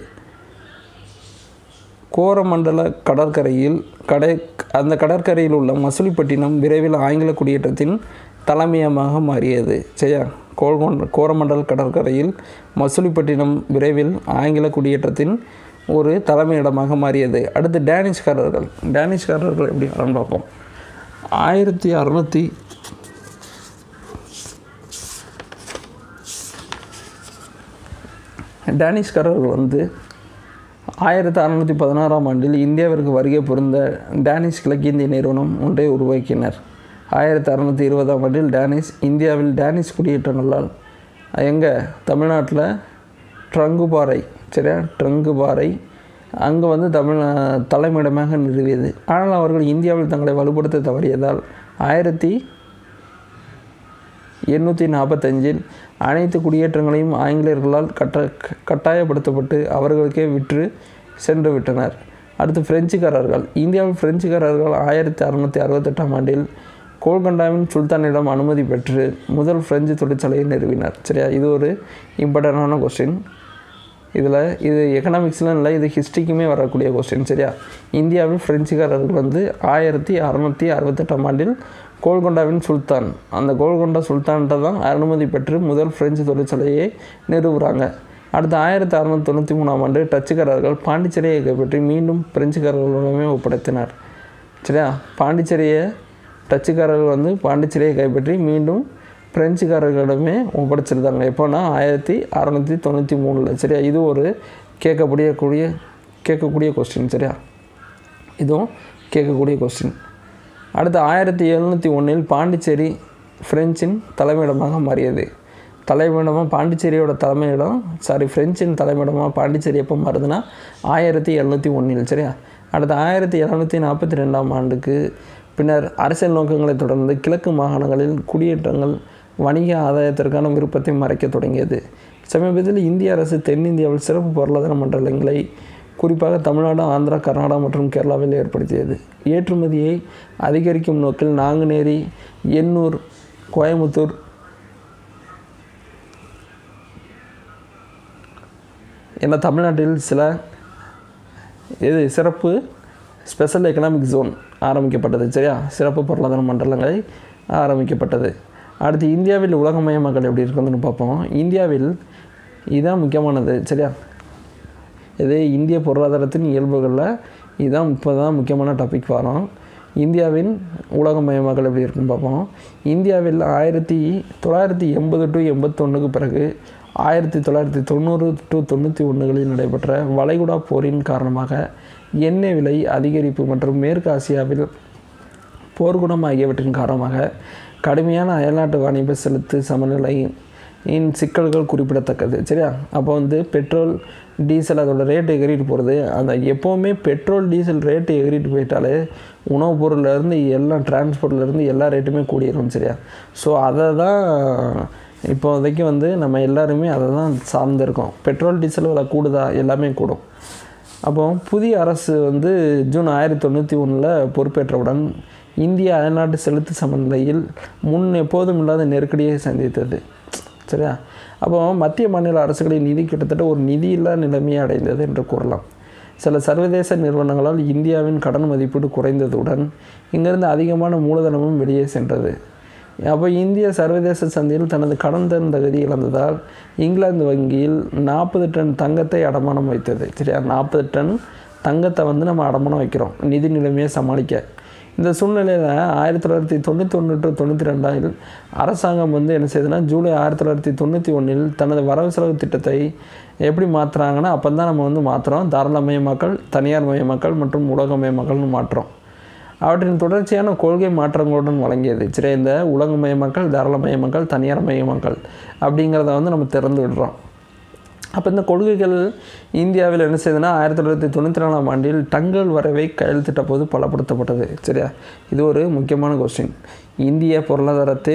கோரமண்டல கடற்கரையில் கடை அந்த கடற்கரையில் உள்ள மசூலிப்பட்டினம் விரைவில் ஆங்கில குடியேற்றத்தின் தலைமையமாக மாறியது சரியா கோல்கொண்ட கோரமண்டல் கடற்கரையில் மசூலிப்பட்டினம் விரைவில் ஆங்கில குடியேற்றத்தின் ஒரு தலைமையிடமாக மாறியது அடுத்து டேனிஷ்காரர்கள் டேனிஷ்காரர்கள் எப்படி வரன்னு பார்ப்போம் ஆயிரத்தி அறநூற்றி டேனிஷ்காரர்கள் வந்து ஆயிரத்தி அறநூற்றி பதினாறாம் ஆண்டில் இந்தியாவிற்கு வருகை புரிந்த டேனிஷ் கிழக்கிந்திய நிறுவனம் ஒன்றை உருவாக்கினர் ஆயிரத்தி அறநூற்றி இருபதாம் ஆண்டில் டேனிஷ் இந்தியாவில் டேனிஷ் குடியேற்றங்களால் எங்கே தமிழ்நாட்டில் ட்ரங்குபாறை சரியா ட்ரங்குபாறை அங்கே வந்து தமிழ் தலைமையிடமாக நிறுவியது ஆனால் அவர்கள் இந்தியாவில் தங்களை வலுப்படுத்த தவறியதால் ஆயிரத்தி எண்ணூற்றி நாற்பத்தஞ்சில் அனைத்து குடியேற்றங்களையும் ஆங்கிலேயர்களால் கட்ட கட்டாயப்படுத்தப்பட்டு அவர்களுக்கே விற்று சென்று விட்டனர் அடுத்து பிரெஞ்சுக்காரர்கள் இந்தியாவில் பிரெஞ்சுக்காரர்கள் ஆயிரத்தி அறநூற்றி அறுபத்தெட்டாம் ஆண்டில் கோல்கண்டாவின் சுல்தானிடம் அனுமதி பெற்று முதல் பிரெஞ்சு தொழிற்சாலையை நிறுவினர் சரியா இது ஒரு இம்பார்ட்டண்டான கொஸ்டின் இதில் இது எக்கனாமிக்ஸ்லாம் இல்லை இது ஹிஸ்ட்ரிக்குமே வரக்கூடிய கொஸ்டின் சரியா இந்தியாவில் பிரெஞ்சுக்காரர்கள் வந்து ஆயிரத்தி அறநூற்றி அறுபத்தெட்டாம் ஆண்டில் கோல்கொண்டாவின் சுல்தான் அந்த கோல்கொண்டா சுல்தான்கிட்ட தான் அனுமதி பெற்று முதல் பிரெஞ்சு தொழிற்சாலையை நிறுவுகிறாங்க அடுத்து ஆயிரத்தி அறநூற்றி தொண்ணூற்றி மூணாம் ஆண்டு டச்சுக்காரர்கள் பாண்டிச்சேரியை கைப்பற்றி மீண்டும் பிரெஞ்சுக்காரர்களிடமே ஒப்படைத்தனர் சரியா பாண்டிச்சேரியை டச்சுக்காரர்கள் வந்து பாண்டிச்சேரியை கைப்பற்றி மீண்டும் பிரெஞ்சுக்காரர்களிடமே ஒப்படைச்சிருந்தாங்க எப்போனா ஆயிரத்தி அறநூற்றி தொண்ணூற்றி மூணில் சரியா இது ஒரு கேட்கக்கூடிய கேட்கக்கூடிய கொஸ்டின் சரியா இதுவும் கேட்கக்கூடிய கொஸ்டின் அடுத்து ஆயிரத்தி எழுநூற்றி ஒன்றில் பாண்டிச்சேரி ஃப்ரெஞ்சின் தலைமையிடமாக மாறியது தலைமையிடமாக பாண்டிச்சேரியோட தலைமையிடம் சாரி ஃப்ரெஞ்சின் தலைமையிடமாக பாண்டிச்சேரி எப்போ மாறுதுன்னா ஆயிரத்தி எழுநூற்றி ஒன்றில் சரியா அடுத்து ஆயிரத்தி எழுநூற்றி நாற்பத்தி ரெண்டாம் ஆண்டுக்கு பின்னர் அரசியல் நோக்கங்களை தொடர்ந்து கிழக்கு மாகாணங்களில் குடியேற்றங்கள் வணிக ஆதாயத்திற்கான விருப்பத்தை மறைக்க தொடங்கியது சமீபத்தில் இந்திய அரசு தென்னிந்தியாவில் சிறப்பு பொருளாதார மண்டலங்களை குறிப்பாக தமிழ்நாடு ஆந்திரா கர்நாடகா மற்றும் கேரளாவில் ஏற்படுத்தியது ஏற்றுமதியை அதிகரிக்கும் நோக்கில் நாங்குநேரி எண்ணூர் கோயம்புத்தூர் என தமிழ்நாட்டில் சில இது சிறப்பு ஸ்பெஷல் எக்கனாமிக் ஜோன் ஆரம்பிக்கப்பட்டது சரியா சிறப்பு பொருளாதார மண்டலங்கள் ஆரம்பிக்கப்பட்டது அடுத்து இந்தியாவில் உலகமயமாக்கல் எப்படி இருக்குதுன்னு பார்ப்போம் இந்தியாவில் இதுதான் முக்கியமானது சரியா இது இந்திய பொருளாதாரத்தின் இயல்புகளில் இதுதான் இப்போ தான் முக்கியமான டாபிக் வரும் இந்தியாவின் உலகமயமாக்கல் எப்படி இருக்குன்னு பார்ப்போம் இந்தியாவில் ஆயிரத்தி தொள்ளாயிரத்தி எண்பது டு எண்பத்தொன்றுக்கு பிறகு ஆயிரத்தி தொள்ளாயிரத்தி தொண்ணூறு டு தொண்ணூற்றி ஒன்றுகளில் நடைபெற்ற வளைகுடா போரின் காரணமாக எண்ணெய் விலை அதிகரிப்பு மற்றும் மேற்கு ஆசியாவில் போர்க்குணம் ஆகியவற்றின் காரணமாக கடுமையான அயல்நாட்டு வாணிப செலுத்து சமநிலை இன் சிக்கல்கள் குறிப்பிடத்தக்கது சரியா அப்போ வந்து பெட்ரோல் டீசல் அதோட ரேட் எகிரிட்டு போகிறது அந்த எப்போவுமே பெட்ரோல் டீசல் ரேட்டு எகிரிட்டு போயிட்டாலே உணவுப் பொருள்லேருந்து எல்லாம் டிரான்ஸ்போர்ட்லேருந்து எல்லா ரேட்டுமே கூடிரும் சரியா ஸோ அதை தான் இப்போதைக்கு வந்து நம்ம எல்லாருமே அதை தான் சார்ந்திருக்கோம் பெட்ரோல் டீசல் விலை கூடுதா எல்லாமே கூடும் அப்போ புதிய அரசு வந்து ஜூன் ஆயிரத்தி தொண்ணூற்றி ஒன்றில் பொறுப்பேற்றவுடன் இந்திய அயல்நாட்டு செலுத்து சமநிலையில் முன் எப்போதும் இல்லாத நெருக்கடியை சந்தித்தது சரியா அப்போ மத்திய மாநில அரசுகளின் நிதி கிட்டத்தட்ட ஒரு நிதியில்லா நிலைமையை அடைந்தது என்று கூறலாம் சில சர்வதேச நிறுவனங்களால் இந்தியாவின் கடன் மதிப்பீடு குறைந்ததுடன் இங்கிருந்து அதிகமான மூலதனமும் வெளியே சென்றது அப்போ இந்திய சர்வதேச சந்தையில் தனது கடன் தரும் தகுதி இழந்ததால் இங்கிலாந்து வங்கியில் நாற்பது டன் தங்கத்தை அடமானம் வைத்தது சரியா நாற்பது டன் தங்கத்தை வந்து நம்ம அடமானம் வைக்கிறோம் நிதி நிலைமையை சமாளிக்க இந்த சூழ்நிலையில் ஆயிரத்தி தொள்ளாயிரத்தி தொண்ணூற்றி ஒன்று டு தொண்ணூற்றி ரெண்டாயில் அரசாங்கம் வந்து என்ன செய்யுதுன்னா ஜூலை ஆயிரத்தி தொள்ளாயிரத்தி தொண்ணூற்றி ஒன்றில் தனது வரவு செலவு திட்டத்தை எப்படி மாற்றுறாங்கன்னா அப்போ தான் நம்ம வந்து மாற்றுறோம் தாராளமயமாக்கல் தனியார் மயமாக்கல் மற்றும் உலகமயமாக்கல்னு மாற்றுறோம் அவற்றின் தொடர்ச்சியான கொள்கை மாற்றங்களுடன் வழங்கியது சரி இந்த உலகமயமாக்கல் தாராளமயமாக்கல் தனியார் மயமாக்கல் அப்படிங்கிறத வந்து நம்ம திறந்து விடுறோம் அப்போ இந்த கொள்கைகள் இந்தியாவில் என்ன செய்யுதுன்னா ஆயிரத்தி தொள்ளாயிரத்தி தொண்ணூற்றி நாலாம் ஆண்டில் டங்கல் வரைவை கையெழுத்திட்ட போது பலப்படுத்தப்பட்டது சரியா இது ஒரு முக்கியமான கொஸ்டின் இந்திய பொருளாதாரத்தை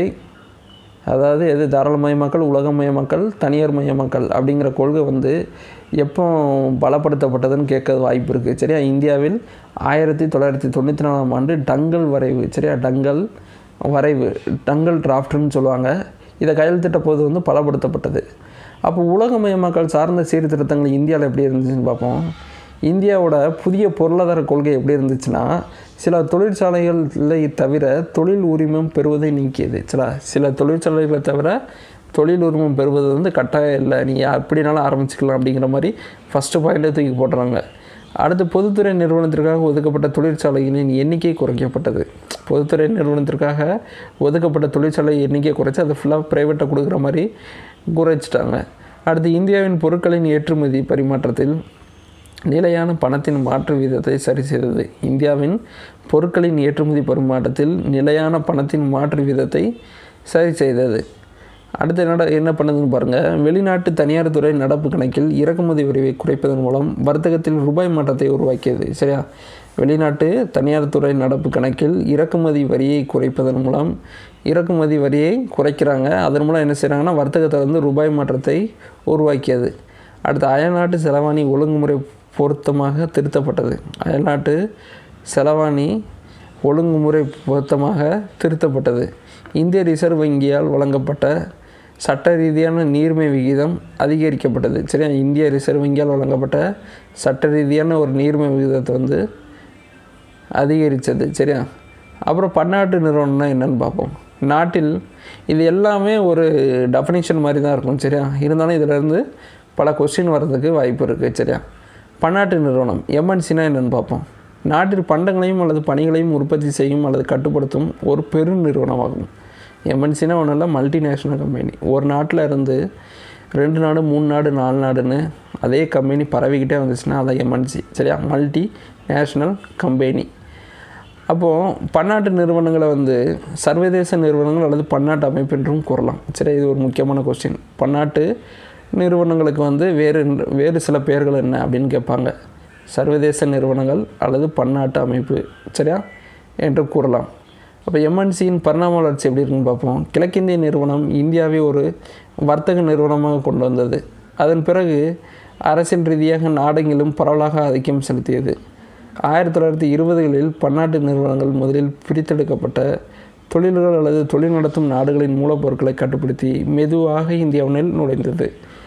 அதாவது எது தாராளமயமாக்கல் உலகமயமாக்கல் தனியார் மயமாக்கல் அப்படிங்கிற கொள்கை வந்து எப்போ பலப்படுத்தப்பட்டதுன்னு கேட்க வாய்ப்பு இருக்குது சரியா இந்தியாவில் ஆயிரத்தி தொள்ளாயிரத்தி தொண்ணூற்றி நாலாம் ஆண்டு டங்கல் வரைவு சரியா டங்கல் வரைவு டங்கல் டிராஃப்ட்னு சொல்லுவாங்க இதை கையெழுத்திட்ட போது வந்து பலப்படுத்தப்பட்டது அப்போ உலகமயமாக்கல் சார்ந்த சீர்திருத்தங்கள் இந்தியாவில் எப்படி இருந்துச்சுன்னு பார்ப்போம் இந்தியாவோட புதிய பொருளாதார கொள்கை எப்படி இருந்துச்சுன்னா சில தொழிற்சாலைகளை தவிர தொழில் உரிமம் பெறுவதை நீக்கியது சில சில தொழிற்சாலைகளை தவிர தொழில் உரிமம் பெறுவது வந்து கட்டாயம் இல்லை நீங்கள் எப்படினாலும் ஆரம்பிச்சுக்கலாம் அப்படிங்கிற மாதிரி ஃபஸ்ட்டு பாயிண்டே தூக்கி போடுறாங்க அடுத்து பொதுத்துறை நிறுவனத்திற்காக ஒதுக்கப்பட்ட தொழிற்சாலைகளின் எண்ணிக்கை குறைக்கப்பட்டது பொதுத்துறை நிறுவனத்திற்காக ஒதுக்கப்பட்ட தொழிற்சாலை எண்ணிக்கை குறைச்சி அதை ஃபுல்லாக ப்ரைவேட்டாக கொடுக்குற மாதிரி குறைச்சிட்டாங்க அடுத்து இந்தியாவின் பொருட்களின் ஏற்றுமதி பரிமாற்றத்தில் நிலையான பணத்தின் மாற்று வீதத்தை சரி செய்தது இந்தியாவின் பொருட்களின் ஏற்றுமதி பரிமாற்றத்தில் நிலையான பணத்தின் மாற்று வீதத்தை சரி செய்தது அடுத்து என்னடா என்ன பண்ணுதுன்னு பாருங்கள் வெளிநாட்டு தனியார் துறை நடப்பு கணக்கில் இறக்குமதி வரியை குறைப்பதன் மூலம் வர்த்தகத்தில் ரூபாய் மாற்றத்தை உருவாக்கியது சரியா வெளிநாட்டு தனியார் துறை நடப்பு கணக்கில் இறக்குமதி வரியை குறைப்பதன் மூலம் இறக்குமதி வரியை குறைக்கிறாங்க அதன் மூலம் என்ன செய்கிறாங்கன்னா வர்த்தகத்தை வந்து ரூபாய் மாற்றத்தை உருவாக்கியது அடுத்து அயல்நாட்டு செலவாணி ஒழுங்குமுறை பொருத்தமாக திருத்தப்பட்டது அயல்நாட்டு செலவாணி ஒழுங்குமுறை பொருத்தமாக திருத்தப்பட்டது இந்திய ரிசர்வ் வங்கியால் வழங்கப்பட்ட சட்ட ரீதியான நீர்மை விகிதம் அதிகரிக்கப்பட்டது சரியா இந்திய ரிசர்வ் வங்கியால் வழங்கப்பட்ட சட்ட ரீதியான ஒரு நீர்மை விகிதத்தை வந்து அதிகரித்தது சரியா அப்புறம் பன்னாட்டு நிறுவனம்னா என்னென்னு பார்ப்போம் நாட்டில் இது எல்லாமே ஒரு டெஃபனிஷன் மாதிரி தான் இருக்கும் சரியா இருந்தாலும் இதிலேருந்து பல கொஸ்டின் வர்றதுக்கு வாய்ப்பு இருக்குது சரியா பன்னாட்டு நிறுவனம் எம்என்சினா என்னென்னு பார்ப்போம் நாட்டில் பண்டங்களையும் அல்லது பணிகளையும் உற்பத்தி செய்யும் அல்லது கட்டுப்படுத்தும் ஒரு பெரு நிறுவனமாகும் எம்என்சினா ஒன்றும் இல்லை மல்டிநேஷ்னல் கம்பெனி ஒரு நாட்டில் இருந்து ரெண்டு நாடு மூணு நாடு நாலு நாடுன்னு அதே கம்பெனி பரவிக்கிட்டே வந்துச்சுன்னா அதான் எம்என்சி சரியா மல்டி நேஷ்னல் கம்பெனி அப்போது பன்னாட்டு நிறுவனங்களை வந்து சர்வதேச நிறுவனங்கள் அல்லது பன்னாட்டு அமைப்பு என்றும் கூறலாம் சரி இது ஒரு முக்கியமான கொஸ்டின் பன்னாட்டு நிறுவனங்களுக்கு வந்து வேறு வேறு சில பெயர்கள் என்ன அப்படின்னு கேட்பாங்க சர்வதேச நிறுவனங்கள் அல்லது பன்னாட்டு அமைப்பு சரியா என்று கூறலாம் அப்போ எம்என்சியின் பரிணாம வளர்ச்சி எப்படி இருக்குன்னு பார்ப்போம் கிழக்கிந்திய நிறுவனம் இந்தியாவை ஒரு வர்த்தக நிறுவனமாக கொண்டு வந்தது அதன் பிறகு அரசியல் ரீதியாக நாடெங்கிலும் பரவலாக ஆதிக்கம் செலுத்தியது ஆயிரத்தி தொள்ளாயிரத்தி இருபதுகளில் பன்னாட்டு நிறுவனங்கள் முதலில் பிரித்தெடுக்கப்பட்ட தொழில்கள் அல்லது தொழில் நடத்தும் நாடுகளின் மூலப்பொருட்களை கட்டுப்படுத்தி மெதுவாக இந்தியாவினில் நுழைந்தது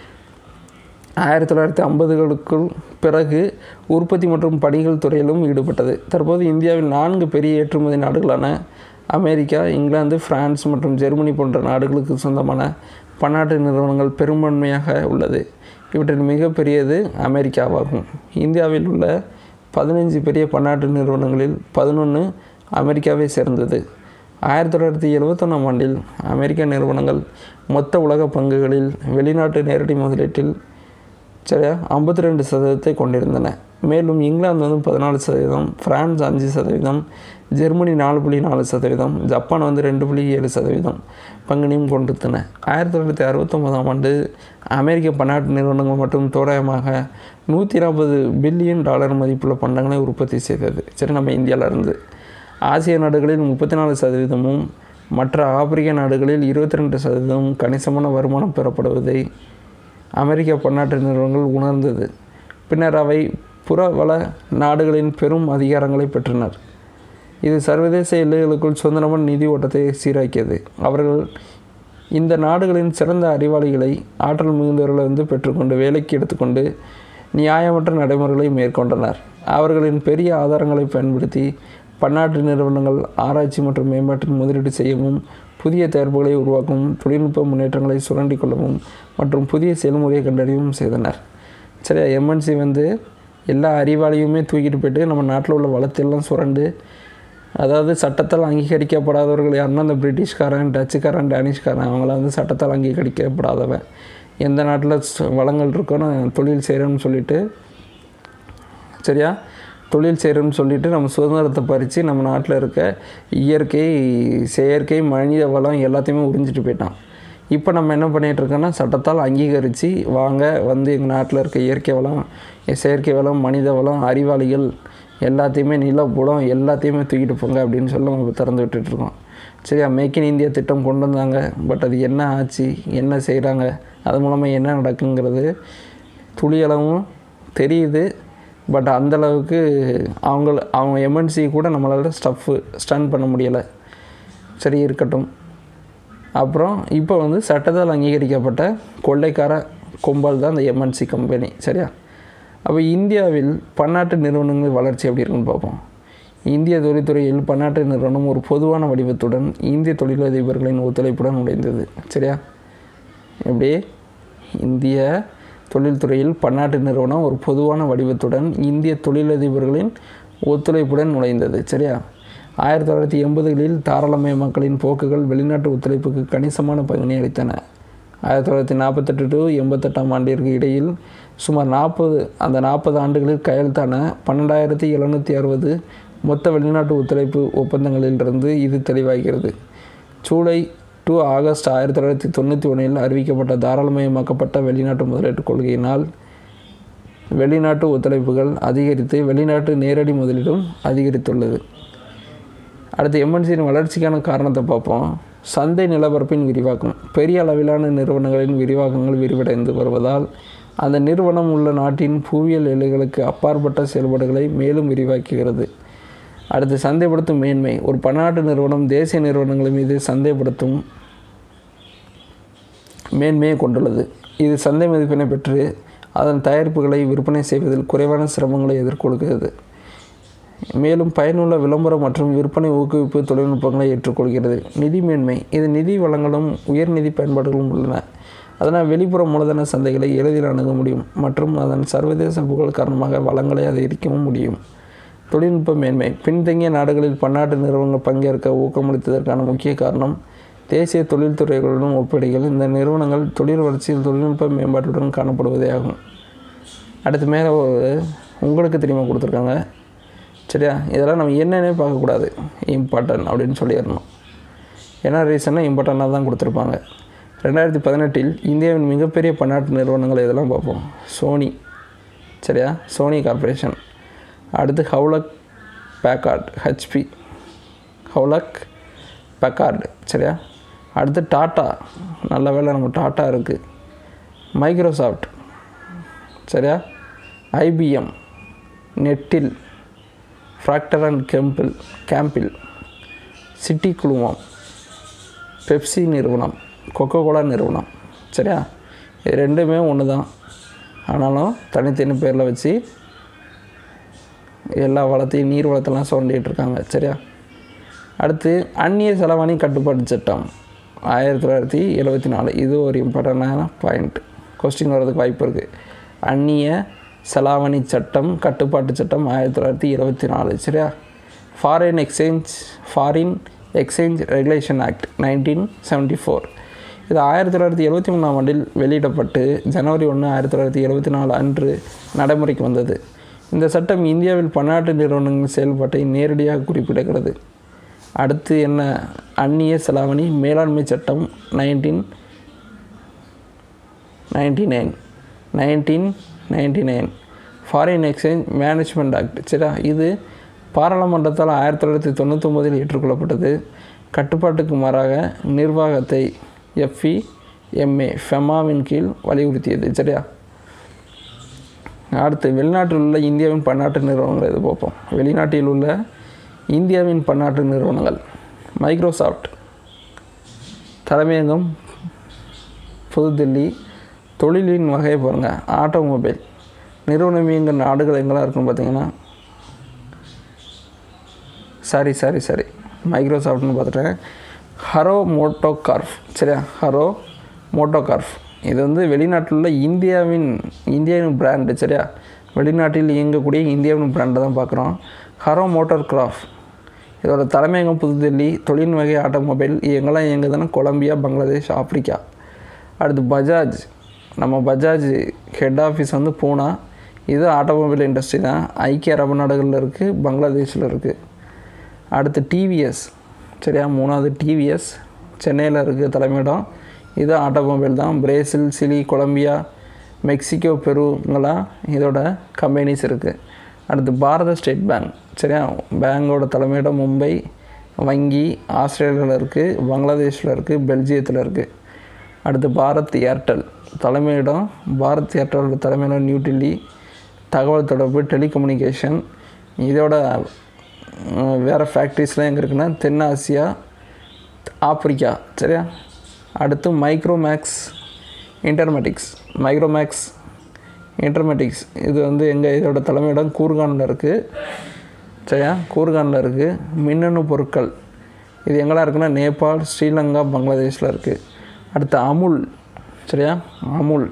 ஆயிரத்தி தொள்ளாயிரத்தி ஐம்பதுகளுக்குள் பிறகு உற்பத்தி மற்றும் பணிகள் துறையிலும் ஈடுபட்டது தற்போது இந்தியாவில் நான்கு பெரிய ஏற்றுமதி நாடுகளான அமெரிக்கா இங்கிலாந்து பிரான்ஸ் மற்றும் ஜெர்மனி போன்ற நாடுகளுக்கு சொந்தமான பன்னாட்டு நிறுவனங்கள் பெரும்பான்மையாக உள்ளது இவற்றில் மிகப்பெரியது அமெரிக்காவாகும் இந்தியாவில் உள்ள பதினஞ்சு பெரிய பன்னாட்டு நிறுவனங்களில் பதினொன்று அமெரிக்காவை சேர்ந்தது ஆயிரத்தி தொள்ளாயிரத்தி எழுபத்தொன்னாம் ஆண்டில் அமெரிக்க நிறுவனங்கள் மொத்த உலக பங்குகளில் வெளிநாட்டு நேரடி முதலீட்டில் சரியா ஐம்பத்தி ரெண்டு சதவீதத்தை கொண்டிருந்தன மேலும் இங்கிலாந்து வந்து பதினாலு சதவீதம் ஃப்ரான்ஸ் அஞ்சு சதவீதம் ஜெர்மனி நாலு புள்ளி நாலு சதவீதம் ஜப்பான் வந்து ரெண்டு புள்ளி ஏழு சதவீதம் பங்கினையும் கொண்டிருந்தன ஆயிரத்தி தொள்ளாயிரத்தி அறுபத்தொம்போதாம் ஆண்டு அமெரிக்க பன்னாட்டு நிறுவனங்கள் மட்டும் தோராயமாக நூற்றி நாற்பது பில்லியன் டாலர் மதிப்புள்ள பண்டங்களை உற்பத்தி செய்தது சரி நம்ம இந்தியாவிலேருந்து ஆசிய நாடுகளில் முப்பத்தி நாலு சதவீதமும் மற்ற ஆப்பிரிக்க நாடுகளில் இருபத்தி ரெண்டு சதவீதமும் கணிசமான வருமானம் பெறப்படுவதை அமெரிக்க பன்னாட்டு நிறுவனங்கள் உணர்ந்தது பின்னர் அவை புறவள நாடுகளின் பெரும் அதிகாரங்களை பெற்றனர் இது சர்வதேச எல்லைகளுக்குள் சுதந்திரமான நிதி ஓட்டத்தை சீராக்கியது அவர்கள் இந்த நாடுகளின் சிறந்த அறிவாளிகளை ஆற்றல் மிகுந்தவர்களை வந்து பெற்றுக்கொண்டு வேலைக்கு எடுத்துக்கொண்டு நியாயமற்ற நடைமுறைகளை மேற்கொண்டனர் அவர்களின் பெரிய ஆதாரங்களை பயன்படுத்தி பன்னாட்டு நிறுவனங்கள் ஆராய்ச்சி மற்றும் மேம்பாட்டில் முதலீடு செய்யவும் புதிய தயாரிப்புகளை உருவாக்கவும் தொழில்நுட்ப முன்னேற்றங்களை சுரண்டி கொள்ளவும் மற்றும் புதிய செயல்முறையை கண்டறியவும் செய்தனர் சரியா எம்என்சி வந்து எல்லா அறிவாளியுமே தூக்கிட்டு போயிட்டு நம்ம நாட்டில் உள்ள வளத்தையெல்லாம் சுரண்டு அதாவது சட்டத்தால் அங்கீகரிக்கப்படாதவர்கள் யாருன்னா இந்த பிரிட்டிஷ்காரன் டச்சுக்காரன் டேனிஷ்காரன் அவங்களாம் வந்து சட்டத்தால் அங்கீகரிக்கப்படாதவன் எந்த நாட்டில் ச- வளங்கள் இருக்கோ நான் தொழில் செய்கிறேன்னு சொல்லிட்டு சரியா தொழில் செய்கிறோன்னு சொல்லிட்டு நம்ம சுதந்திரத்தை பறித்து நம்ம நாட்டில் இருக்க இயற்கை செயற்கை மனித வளம் எல்லாத்தையுமே உறிஞ்சிட்டு போயிட்டான் இப்போ நம்ம என்ன பண்ணிகிட்டு இருக்கோம்னா சட்டத்தால் அங்கீகரித்து வாங்க வந்து எங்கள் நாட்டில் இருக்க இயற்கை வளம் செயற்கை வளம் மனித வளம் அறிவாளிகள் எல்லாத்தையுமே நிலப்புலம் எல்லாத்தையுமே தூக்கிட்டு போங்க அப்படின்னு சொல்லி நம்ம இப்போ திறந்து விட்டுட்ருக்கோம் சரியா மேக் இன் இந்தியா திட்டம் கொண்டு வந்தாங்க பட் அது என்ன ஆச்சு என்ன செய்கிறாங்க அது மூலமாக என்ன நடக்குங்கிறது துளியளவும் தெரியுது பட் அந்தளவுக்கு அவங்க அவங்க எம்என்சி கூட நம்மளால் ஸ்டஃப்பு ஸ்டன் பண்ண முடியலை சரி இருக்கட்டும் அப்புறம் இப்போ வந்து சட்டத்தால் அங்கீகரிக்கப்பட்ட கொள்ளைக்கார கும்பல் தான் இந்த எம்என்சி கம்பெனி சரியா அப்போ இந்தியாவில் பன்னாட்டு நிறுவனங்கள் வளர்ச்சி எப்படி இருக்குன்னு பார்ப்போம் இந்திய தொழில்துறையில் பன்னாட்டு நிறுவனம் ஒரு பொதுவான வடிவத்துடன் இந்திய தொழிலதிபர்களின் ஒத்துழைப்புடன் நுழைந்தது சரியா எப்படி இந்திய தொழில்துறையில் பன்னாட்டு நிறுவனம் ஒரு பொதுவான வடிவத்துடன் இந்திய தொழிலதிபர்களின் ஒத்துழைப்புடன் நுழைந்தது சரியா ஆயிரத்தி தொள்ளாயிரத்தி எண்பதுகளில் தாராளமயமாக்கலின் போக்குகள் வெளிநாட்டு ஒத்துழைப்புக்கு கணிசமான பங்கினை அளித்தன ஆயிரத்தி தொள்ளாயிரத்தி நாற்பத்தெட்டு டு எண்பத்தெட்டாம் ஆண்டிற்கு இடையில் சுமார் நாற்பது அந்த நாற்பது ஆண்டுகளில் கையெழுத்தான பன்னெண்டாயிரத்தி எழுநூற்றி அறுபது மொத்த வெளிநாட்டு ஒத்துழைப்பு ஒப்பந்தங்களிலிருந்து இது தெளிவாகிறது ஜூலை டு ஆகஸ்ட் ஆயிரத்தி தொள்ளாயிரத்தி தொண்ணூற்றி ஒன்றில் அறிவிக்கப்பட்ட தாராளமயமாக்கப்பட்ட வெளிநாட்டு முதலீட்டு கொள்கையினால் வெளிநாட்டு ஒத்துழைப்புகள் அதிகரித்து வெளிநாட்டு நேரடி முதலீடும் அதிகரித்துள்ளது அடுத்து எம்என்சியின் வளர்ச்சிக்கான காரணத்தை பார்ப்போம் சந்தை நிலப்பரப்பின் விரிவாக்கம் பெரிய அளவிலான நிறுவனங்களின் விரிவாக்கங்கள் விரிவடைந்து வருவதால் அந்த நிறுவனம் உள்ள நாட்டின் புவியியல் எல்லைகளுக்கு அப்பாற்பட்ட செயல்பாடுகளை மேலும் விரிவாக்குகிறது அடுத்து சந்தைப்படுத்தும் மேன்மை ஒரு பன்னாட்டு நிறுவனம் தேசிய நிறுவனங்கள் மீது சந்தைப்படுத்தும் மேன்மையை கொண்டுள்ளது இது சந்தை மதிப்பினை பெற்று அதன் தயாரிப்புகளை விற்பனை செய்வதில் குறைவான சிரமங்களை எதிர்கொள்கிறது மேலும் பயனுள்ள விளம்பரம் மற்றும் விற்பனை ஊக்குவிப்பு தொழில்நுட்பங்களை ஏற்றுக்கொள்கிறது நிதி மேன்மை இது நிதி வளங்களும் உயர் நிதி பயன்பாடுகளும் உள்ளன அதனால் வெளிப்புற மூலதன சந்தைகளை எளிதில் அணுக முடியும் மற்றும் அதன் சர்வதேச புகழ் காரணமாக வளங்களை அதிகரிக்கவும் முடியும் தொழில்நுட்ப மேன்மை பின்தங்கிய நாடுகளில் பன்னாட்டு நிறுவனங்கள் பங்கேற்க ஊக்கமளித்ததற்கான முக்கிய காரணம் தேசிய தொழில்துறைகளுடன் ஒப்பிடையில் இந்த நிறுவனங்கள் தொழில் வளர்ச்சியில் தொழில்நுட்ப மேம்பாட்டுடன் காணப்படுவதே ஆகும் அடுத்து மேலே ஒரு உங்களுக்கு தெரியுமா கொடுத்துருக்காங்க சரியா இதெல்லாம் நம்ம என்னன்னே பார்க்கக்கூடாது இம்பார்ட்டன்ட் அப்படின்னு சொல்லிடணும் என்ன ரீசன்னா இம்பார்ட்டண்ட்டாக தான் கொடுத்துருப்பாங்க ரெண்டாயிரத்தி பதினெட்டில் இந்தியாவின் மிகப்பெரிய பன்னாட்டு நிறுவனங்கள் இதெல்லாம் பார்ப்போம் சோனி சரியா சோனி கார்ப்பரேஷன் அடுத்து ஹவுலக் பேக்கார்ட் ஹெச்பி ஹவுலக் பேக்கார்டு சரியா அடுத்து டாட்டா நல்ல வேளை நம்ம டாட்டா இருக்குது மைக்ரோசாஃப்ட் சரியா ஐபிஎம் நெட்டில் ஃப்ராக்டர் அண்ட் கெம்பிள் கேம்பில் சிட்டி குழுமம் பெப்சி நிறுவனம் கொக்கோ கோலா நிறுவனம் சரியா இது ரெண்டுமே ஒன்று தான் ஆனாலும் தனித்தனி பேரில் வச்சு எல்லா வளத்தையும் நீர் வளத்தெல்லாம் சுரண்டிகிட்டு இருக்காங்க சரியா அடுத்து அந்நிய செலவாணி கட்டுப்பாட்டு சட்டம் ஆயிரத்தி தொள்ளாயிரத்தி எழுபத்தி நாலு இது ஒரு இம்பார்ட்டண்டான பாயிண்ட் கொஸ்டின் வர்றதுக்கு வாய்ப்பு இருக்குது அந்நிய செலாவணி சட்டம் கட்டுப்பாட்டு சட்டம் ஆயிரத்தி தொள்ளாயிரத்தி இருபத்தி நாலு சரியா foreign exchange foreign exchange regulation act nineteen seventy four இது ஆயிரத்தி தொள்ளாயிரத்தி எழுபத்தி மூணாம் ஆண்டில் வெளியிடப்பட்டு ஜனவரி ஒன்று ஆயிரத்தி தொள்ளாயிரத்தி எழுபத்தி நாலு அன்று நடைமுறைக்கு வந்தது இந்த சட்டம் இந்தியாவில் பன்னாட்டு நிறுவனங்களின் செயல்பாட்டை நேரடியாக குறிப்பிடுகிறது அடுத்து என்ன அந்நிய செலாவணி மேலாண்மை சட்டம் nineteen ninety nine nineteen ninety nine foreign exchange management act சரியா இது பாராளுமன்றத்தால் ஆயிரத்தி தொள்ளாயிரத்தி தொண்ணூத்தொம்பதில் ஏற்றுக்கொள்ளப்பட்டது கட்டுப்பாட்டுக்கு மாறாக நிர்வாகத்தை எஃப்இ எம்ஏ ஃபெமாவின் கீழ் வலியுறுத்தியது சரியா அடுத்து வெளிநாட்டில் உள்ள இந்தியாவின் பன்னாட்டு நிறுவனங்கள் எது பார்ப்போம் வெளிநாட்டில் உள்ள இந்தியாவின் பன்னாட்டு நிறுவனங்கள் மைக்ரோசாஃப்ட் தலைமையகம் புதுதில்லி தொழிலின் வகையை பாருங்கள் ஆட்டோமொபைல் நிறுவனம் இயங்குற நாடுகள் எங்கெல்லாம் இருக்குன்னு பார்த்தீங்கன்னா சாரி சாரி சாரி மைக்ரோசாஃப்ட்னு பார்த்துட்டேன் ஹரோ மோட்டோ கார்ஃப் சரியா ஹரோ மோட்டோ கார்ஃப் இது வந்து வெளிநாட்டில் உள்ள இந்தியாவின் இந்தியாவின் பிராண்டு சரியா வெளிநாட்டில் இயங்கக்கூடிய இந்தியாவின் பிராண்டை தான் பார்க்குறோம் ஹரோ மோட்டார் கிராஃப் இதோட தலைமையகம் புதுதில்லி தொழில் வகை ஆட்டோமொபைல் எங்கெல்லாம் இயங்குதுன்னா கொலம்பியா பங்களாதேஷ் ஆப்பிரிக்கா அடுத்து பஜாஜ் நம்ம பஜாஜ் ஹெட் ஆஃபீஸ் வந்து பூனா இது ஆட்டோமொபைல் இண்டஸ்ட்ரி தான் ஐக்கிய அரபு நாடுகளில் இருக்குது பங்களாதேஷில் இருக்குது அடுத்து டிவிஎஸ் சரியா மூணாவது டிவிஎஸ் சென்னையில் இருக்குது தலைமையிடம் இது ஆட்டோமொபைல் தான் பிரேசில் சிலி கொலம்பியா மெக்சிகோ பெருங்கெல்லாம் இதோட கம்பெனிஸ் இருக்குது அடுத்து பாரத ஸ்டேட் பேங்க் சரியா பேங்கோட தலைமையிடம் மும்பை வங்கி ஆஸ்திரேலியாவில் இருக்குது பங்களாதேஷில் இருக்குது பெல்ஜியத்தில் இருக்குது அடுத்து பாரத் ஏர்டெல் தலைமையிடம் பாரத் ஏர்டெல் தலைமையிடம் நியூ டெல்லி தகவல் தொடர்பு டெலிகம்யூனிகேஷன் இதோட அஹ், வேறு ஃபேக்ட்ரிஸ்லாம் எங்கே இருக்குன்னா தென்னாசியா ஆப்பிரிக்கா சரியா அடுத்து மைக்ரோமேக்ஸ் இன்டர்மெட்டிக்ஸ் மைக்ரோமேக்ஸ் இன்டர்மெட்டிக்ஸ் இது வந்து எங்கள் இதோட தலைமையிடம் கூர்கானில் இருக்குது சரியா கூர்கானில் இருக்குது மின்னணு பொருட்கள் இது எங்கெல்லாம் இருக்குன்னா நேபாள் ஸ்ரீலங்கா பங்களாதேஷில் இருக்குது அடுத்து அமுல் சரியா அமுல்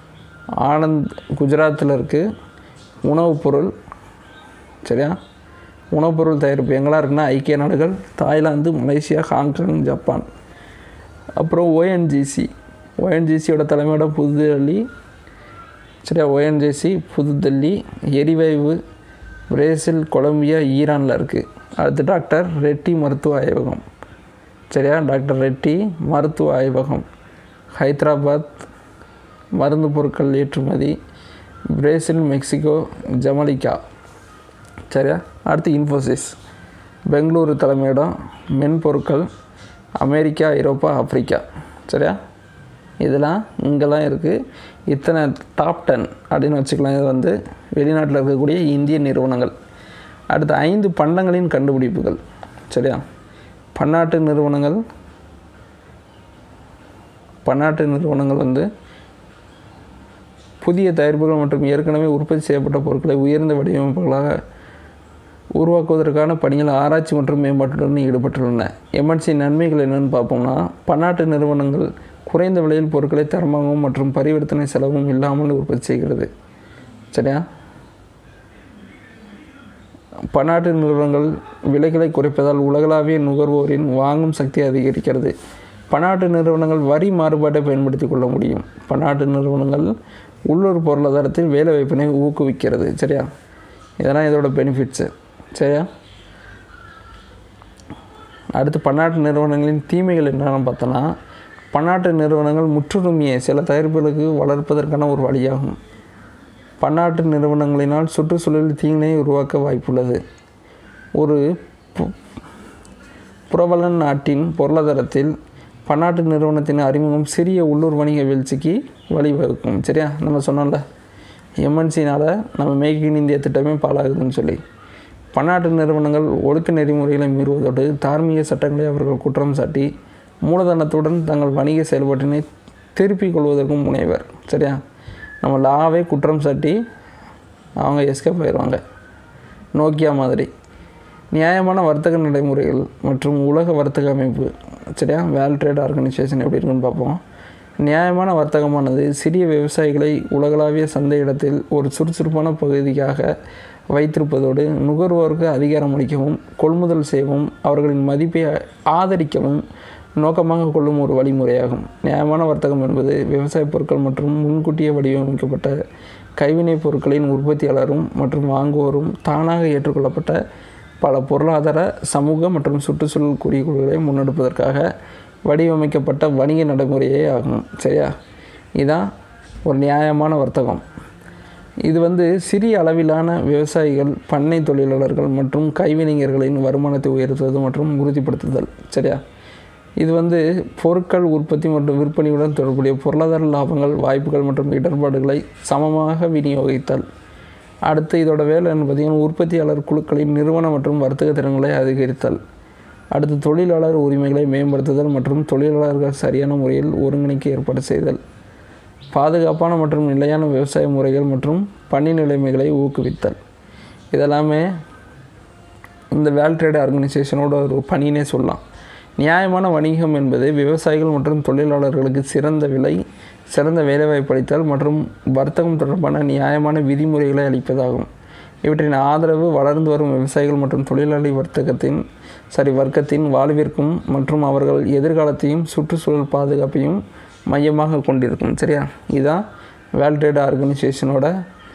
ஆனந்த் குஜராத்தில் இருக்குது உணவுப் பொருள் சரியா உணவுப் பொருள் தயாரிப்பு எங்கெல்லாம் இருக்குன்னா ஐக்கிய நாடுகள் தாய்லாந்து மலேசியா ஹாங்காங் ஜப்பான் அப்புறம் ஓஎன்ஜிசி ஓஎன்ஜிசியோட தலைமையிடம் புதுடெல்லி சரியா ஓஎன்ஜிசி புதுடெல்லி எரிவாயு பிரேசில் கொலம்பியா ஈரானில் இருக்குது அடுத்து டாக்டர் ரெட்டி மருத்துவ ஆய்வகம் சரியா டாக்டர் ரெட்டி மருத்துவ ஆய்வகம் ஹைதராபாத் மருந்து பொருட்கள் ஏற்றுமதி பிரேசில் மெக்சிகோ ஜமலிக்கா சரியா அடுத்து இன்ஃபோசிஸ் பெங்களூரு தலைமையிடம் மென்பொருட்கள் அமெரிக்கா ஐரோப்பா ஆப்பிரிக்கா சரியா இதெல்லாம் இங்கெல்லாம் இருக்குது இத்தனை டாப் டென் அப்படின்னு வச்சுக்கலாம் இது வந்து வெளிநாட்டில் இருக்கக்கூடிய இந்திய நிறுவனங்கள் அடுத்து ஐந்து பண்டங்களின் கண்டுபிடிப்புகள் சரியா பன்னாட்டு நிறுவனங்கள் பன்னாட்டு நிறுவனங்கள் வந்து புதிய தயாரிப்புகள் மற்றும் ஏற்கனவே உற்பத்தி செய்யப்பட்ட பொருட்களை உயர்ந்த வடிவமைப்புகளாக உருவாக்குவதற்கான பணிகள் ஆராய்ச்சி மற்றும் மேம்பாட்டுடன் ஈடுபட்டுள்ளன எம்என்சி நன்மைகள் என்னென்னு பார்ப்போம்னா பன்னாட்டு நிறுவனங்கள் குறைந்த விலையில் பொருட்களை தரமாகவும் மற்றும் பரிவர்த்தனை செலவும் இல்லாமல் உற்பத்தி செய்கிறது சரியா பன்னாட்டு நிறுவனங்கள் விலைகளை குறைப்பதால் உலகளாவிய நுகர்வோரின் வாங்கும் சக்தி அதிகரிக்கிறது பன்னாட்டு நிறுவனங்கள் வரி மாறுபாட்டை பயன்படுத்தி கொள்ள முடியும் பன்னாட்டு நிறுவனங்கள் உள்ளூர் பொருளாதாரத்தில் வேலை வாய்ப்பினை ஊக்குவிக்கிறது சரியா இதெல்லாம் இதோட பெனிஃபிட்ஸு சரியா அடுத்து பன்னாட்டு நிறுவனங்களின் தீமைகள் என்னென்னு பார்த்தோன்னா பன்னாட்டு நிறுவனங்கள் முற்றுரிமையை சில தயாரிப்புகளுக்கு வளர்ப்பதற்கான ஒரு வழியாகும் பன்னாட்டு நிறுவனங்களினால் சுற்றுச்சூழல் தீங்கினை உருவாக்க வாய்ப்புள்ளது ஒரு பு- புரபலன் நாட்டின் பொருளாதாரத்தில் பன்னாட்டு நிறுவனத்தின் அறிமுகம் சிறிய உள்ளூர் வணிக வீழ்ச்சிக்கு வழிவகுக்கும் சரியா நம்ம சொன்னோம்ல எம்என்சினால் நம்ம மேக் இன் இந்தியா திட்டமே பாழாகுதுன்னு சொல்லி பன்னாட்டு நிறுவனங்கள் ஒழுக்க நெறிமுறைகளை மீறுவதோடு தார்மீக சட்டங்களை அவர்கள் குற்றம் சாட்டி மூலதனத்துடன் தங்கள் வணிக செயல்பாட்டினை திருப்பிக் கொள்வதற்கும் முனைவர் சரியா நம்ம லாவே குற்றம் சாட்டி அவங்க எஸ்கேப் ஆயிடுவாங்க நோக்கியா மாதிரி நியாயமான வர்த்தக நடைமுறைகள் மற்றும் உலக வர்த்தக அமைப்பு சரியா வேல் ட்ரேட் ஆர்கனைசேஷன் எப்படி இருக்குன்னு பார்ப்போம் நியாயமான வர்த்தகமானது சிறிய விவசாயிகளை உலகளாவிய சந்தை இடத்தில் ஒரு சுறுசுறுப்பான பகுதியாக வைத்திருப்பதோடு நுகர்வோருக்கு அதிகாரம் அளிக்கவும் கொள்முதல் செய்யவும் அவர்களின் மதிப்பை ஆதரிக்கவும் நோக்கமாக கொள்ளும் ஒரு வழிமுறையாகும் நியாயமான வர்த்தகம் என்பது விவசாய பொருட்கள் மற்றும் முன்கூட்டியே வடிவமைக்கப்பட்ட கைவினைப் பொருட்களின் உற்பத்தியாளரும் மற்றும் வாங்குவோரும் தானாக ஏற்றுக்கொள்ளப்பட்ட பல பொருளாதார சமூக மற்றும் சுற்றுச்சூழல் குறிக்கோள்களை முன்னெடுப்பதற்காக வடிவமைக்கப்பட்ட வணிக நடைமுறையே ஆகும் சரியா இதுதான் ஒரு நியாயமான வர்த்தகம் இது வந்து சிறிய அளவிலான விவசாயிகள் பண்ணை தொழிலாளர்கள் மற்றும் கைவினைஞர்களின் வருமானத்தை உயர்த்துவது மற்றும் உறுதிப்படுத்துதல் சரியா இது வந்து பொருட்கள் உற்பத்தி மற்றும் விற்பனையுடன் தொடர்புடைய பொருளாதார லாபங்கள் வாய்ப்புகள் மற்றும் இடர்பாடுகளை சமமாக விநியோகித்தல் அடுத்து இதோட வேலை என்ன பார்த்தீங்கன்னா உற்பத்தியாளர் குழுக்களின் நிறுவன மற்றும் வர்த்தக திறன்களை அதிகரித்தல் அடுத்து தொழிலாளர் உரிமைகளை மேம்படுத்துதல் மற்றும் தொழிலாளர்கள் சரியான முறையில் ஒருங்கிணைக்க ஏற்பாடு செய்தல் பாதுகாப்பான மற்றும் நிலையான விவசாய முறைகள் மற்றும் பணி நிலைமைகளை ஊக்குவித்தல் இதெல்லாமே இந்த வேர்ல்ட் ட்ரேட் ஆர்கனைசேஷனோட ஒரு பணினே சொல்லலாம் நியாயமான வணிகம் என்பது விவசாயிகள் மற்றும் தொழிலாளர்களுக்கு சிறந்த விலை சிறந்த வேலைவாய்ப்பு அளித்தல் மற்றும் வர்த்தகம் தொடர்பான நியாயமான விதிமுறைகளை அளிப்பதாகும் இவற்றின் ஆதரவு வளர்ந்து வரும் விவசாயிகள் மற்றும் தொழிலாளி வர்த்தகத்தின் சரி வர்க்கத்தின் வாழ்விற்கும் மற்றும் அவர்கள் எதிர்காலத்தையும் சுற்றுச்சூழல் பாதுகாப்பையும் மையமாக கொண்டிருக்கும் சரியா இதுதான் வேர்ல்ட் ட்ரேட் ஆர்கனைசேஷனோட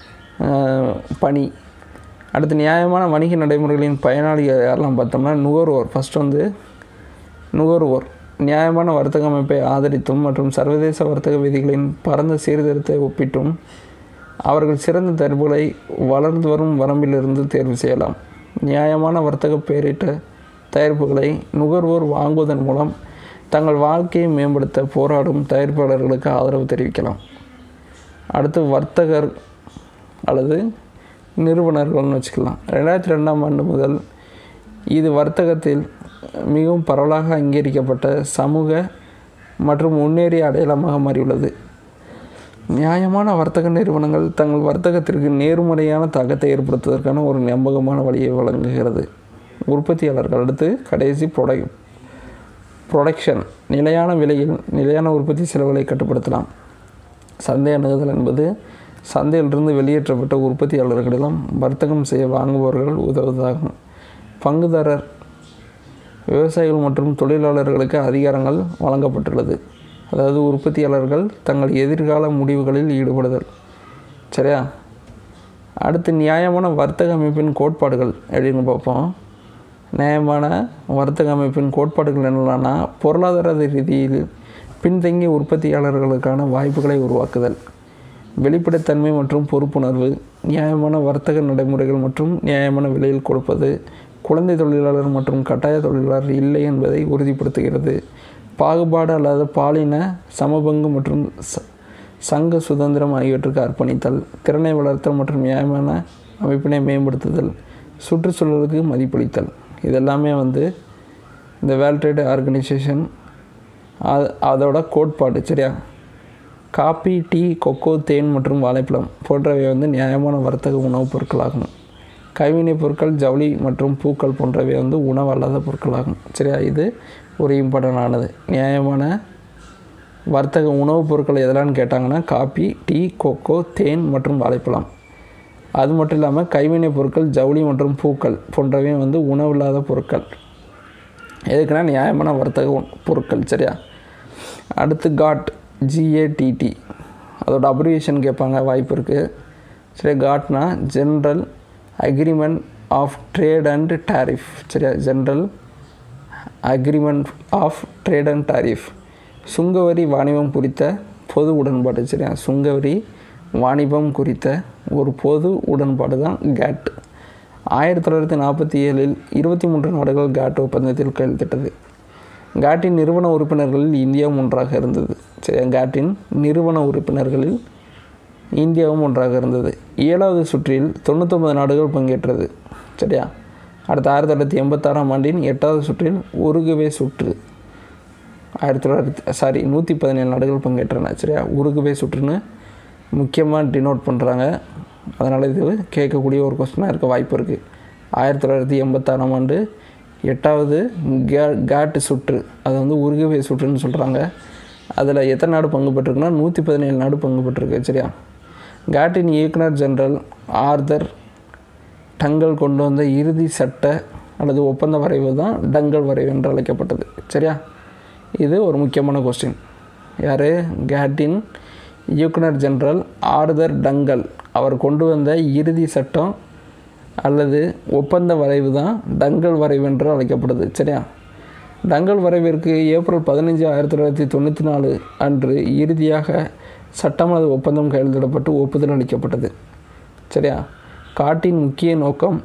ஆஹ், பணி அடுத்து நியாயமான வணிக நடைமுறைகளின் பயனாளிகள் யாரெல்லாம் பார்த்தோம்னா நுகர்வோர் ஃபஸ்ட் வந்து நுகர்வோர் நியாயமான வர்த்தக அமைப்பை ஆதரித்தும் மற்றும் சர்வதேச வர்த்தக விதிகளின் பரந்த சீர்திருத்தத்தை ஒப்பிட்டும் அவர்கள் சிறந்த தேர்வுகளை வளர்ந்து வரும் வரம்பிலிருந்து தேர்வு செய்யலாம் நியாயமான வர்த்தக பேரிட்ட தயாரிப்புகளை நுகர்வோர் வாங்குவதன் மூலம் தங்கள் வாழ்க்கையை மேம்படுத்த போராடும் தயாரிப்பாளர்களுக்கு ஆதரவு தெரிவிக்கலாம் அடுத்து வர்த்தகர் அல்லது நிறுவனர்கள்னு வச்சுக்கலாம் ரெண்டாயிரத்தி ரெண்டாம் ஆண்டு முதல் இது வர்த்தகத்தில் மிகவும் பரவலாக அங்கீகரிக்கப்பட்ட சமூக மற்றும் முன்னேறிய அடையாளமாக மாறியுள்ளது நியாயமான வர்த்தக நிறுவனங்கள் தங்கள் வர்த்தகத்திற்கு நேர்மறையான தாக்கத்தை ஏற்படுத்துவதற்கான ஒரு நம்பகமான வழியை வழங்குகிறது உற்பத்தியாளர்கள் அடுத்து கடைசி ப்ரொடக் ப்ரொடக்ஷன் நிலையான விலையில் நிலையான உற்பத்தி செலவுகளை கட்டுப்படுத்தலாம் சந்தை அணுகுதல் என்பது சந்தையிலிருந்து வெளியேற்றப்பட்ட உற்பத்தியாளர்களிடம் வர்த்தகம் செய்ய வாங்குபவர்கள் உதவுவதாகும் பங்குதாரர் விவசாயிகள் மற்றும் தொழிலாளர்களுக்கு அதிகாரங்கள் வழங்கப்பட்டுள்ளது அதாவது உற்பத்தியாளர்கள் தங்கள் எதிர்கால முடிவுகளில் ஈடுபடுதல் சரியா அடுத்து நியாயமான வர்த்தக அமைப்பின் கோட்பாடுகள் அப்படின்னு பார்ப்போம் நியாயமான வர்த்தக அமைப்பின் கோட்பாடுகள் என்னென்னா பொருளாதார ரீதியில் பின்தங்கிய உற்பத்தியாளர்களுக்கான வாய்ப்புகளை உருவாக்குதல் வெளிப்படைத்தன்மை மற்றும் பொறுப்புணர்வு நியாயமான வர்த்தக நடைமுறைகள் மற்றும் நியாயமான விலையில் கொடுப்பது குழந்தை தொழிலாளர் மற்றும் கட்டாய தொழிலாளர் இல்லை என்பதை உறுதிப்படுத்துகிறது பாகுபாடு அல்லாத பாலின சமபங்கு மற்றும் ச சங்க சுதந்திரம் ஆகியவற்றுக்கு அர்ப்பணித்தல் திறனை வளர்த்தல் மற்றும் நியாயமான அமைப்பினை மேம்படுத்துதல் சுற்றுச்சூழலுக்கு மதிப்பளித்தல் இதெல்லாமே வந்து இந்த வேர்ல்ட் ட்ரேட் ஆர்கனைசேஷன் அது அதோட கோட்பாடு சரியா காபி டீ கொக்கோ தேன் மற்றும் வாழைப்பழம் போன்றவை வந்து நியாயமான வர்த்தக உணவுப் பொருட்களாகும் கைவினைப் பொருட்கள் ஜவுளி மற்றும் பூக்கள் போன்றவை வந்து உணவு அல்லாத பொருட்களாகும் சரியா இது ஒரு இம்பார்ட்டன் ஆனது நியாயமான வர்த்தக உணவுப் பொருட்கள் எதெல்லாம்னு கேட்டாங்கன்னா காபி டீ கொக்கோ தேன் மற்றும் வாழைப்பழம் அது மட்டும் இல்லாமல் கைவினைப் பொருட்கள் ஜவுளி மற்றும் பூக்கள் போன்றவை வந்து உணவு இல்லாத பொருட்கள் எதுக்குன்னா நியாயமான வர்த்தக உண்- பொருட்கள் சரியா அடுத்து காட் ஜிஏடிடி அதோட அப்ரிவேஷன் கேட்பாங்க வாய்ப்பு இருக்குது சரி காட்னா general agreement of trade and tariff சரியா general agreement of trade and tariff சுங்கவரி வாணிபம் குறித்த பொது உடன்பாடு சரியா சுங்கவரி வாணிபம் குறித்த ஒரு பொது உடன்பாடு தான் கேட் ஆயிரத்தி தொள்ளாயிரத்தி நாற்பத்தி ஏழில் இருபத்தி மூன்று நாடுகள் கேட் ஒப்பந்தத்தில் கையெழுத்திட்டது காட்டின் நிறுவன உறுப்பினர்களில் இந்தியாவும் ஒன்றாக இருந்தது சரியா காட்டின் நிறுவன உறுப்பினர்களில் இந்தியாவும் ஒன்றாக இருந்தது ஏழாவது சுற்றில் தொண்ணூத்தொம்பது நாடுகள் பங்கேற்றது சரியா அடுத்த ஆயிரத்தி தொள்ளாயிரத்தி எண்பத்தாறாம் ஆண்டின் எட்டாவது சுற்றில் உருகுவே சுற்று ஆயிரத்தி தொள்ளாயிரத்தி சாரி நூற்றி பதினேழு நாடுகள் பங்கேற்றன சரியா உருகுவே சுற்றுன்னு முக்கியமாக டினோட் பண்ணுறாங்க அதனால் இது கேட்கக்கூடிய ஒரு கொஸ்டினாக இருக்க வாய்ப்பு இருக்குது ஆயிரத்தி தொள்ளாயிரத்தி எண்பத்தாறாம் ஆண்டு எட்டாவது கே கேட் சுற்று அது வந்து உருகுவே சுற்றுன்னு சொல்கிறாங்க அதில் எத்தனை நாடு பங்கு பெற்றிருக்குன்னா நூற்றி பதினேழு நாடு பங்கு பெற்றிருக்கு சரியா கேட்டின் இயக்குனர் ஜெனரல் ஆர்தர் டங்கல் கொண்டு வந்த இறுதி சட்ட அல்லது ஒப்பந்த வரைவு தான் டங்கல் வரைவு என்று அழைக்கப்பட்டது சரியா இது ஒரு முக்கியமான கொஸ்டின் யார் கேட்டின் இயக்குனர் ஜெனரல் ஆர்தர் டங்கல் அவர் கொண்டு வந்த இறுதி சட்டம் அல்லது ஒப்பந்த வரைவு தான் டங்கல் வரைவு என்று அழைக்கப்படுது சரியா டங்கல் வரைவிற்கு ஏப்ரல் பதினஞ்சு ஆயிரத்தி தொள்ளாயிரத்தி தொண்ணூற்றி நாலு அன்று இறுதியாக சட்டம் அல்லது ஒப்பந்தம் கையெழுத்திடப்பட்டு ஒப்புதல் அளிக்கப்பட்டது சரியா காட்டின் முக்கிய நோக்கம்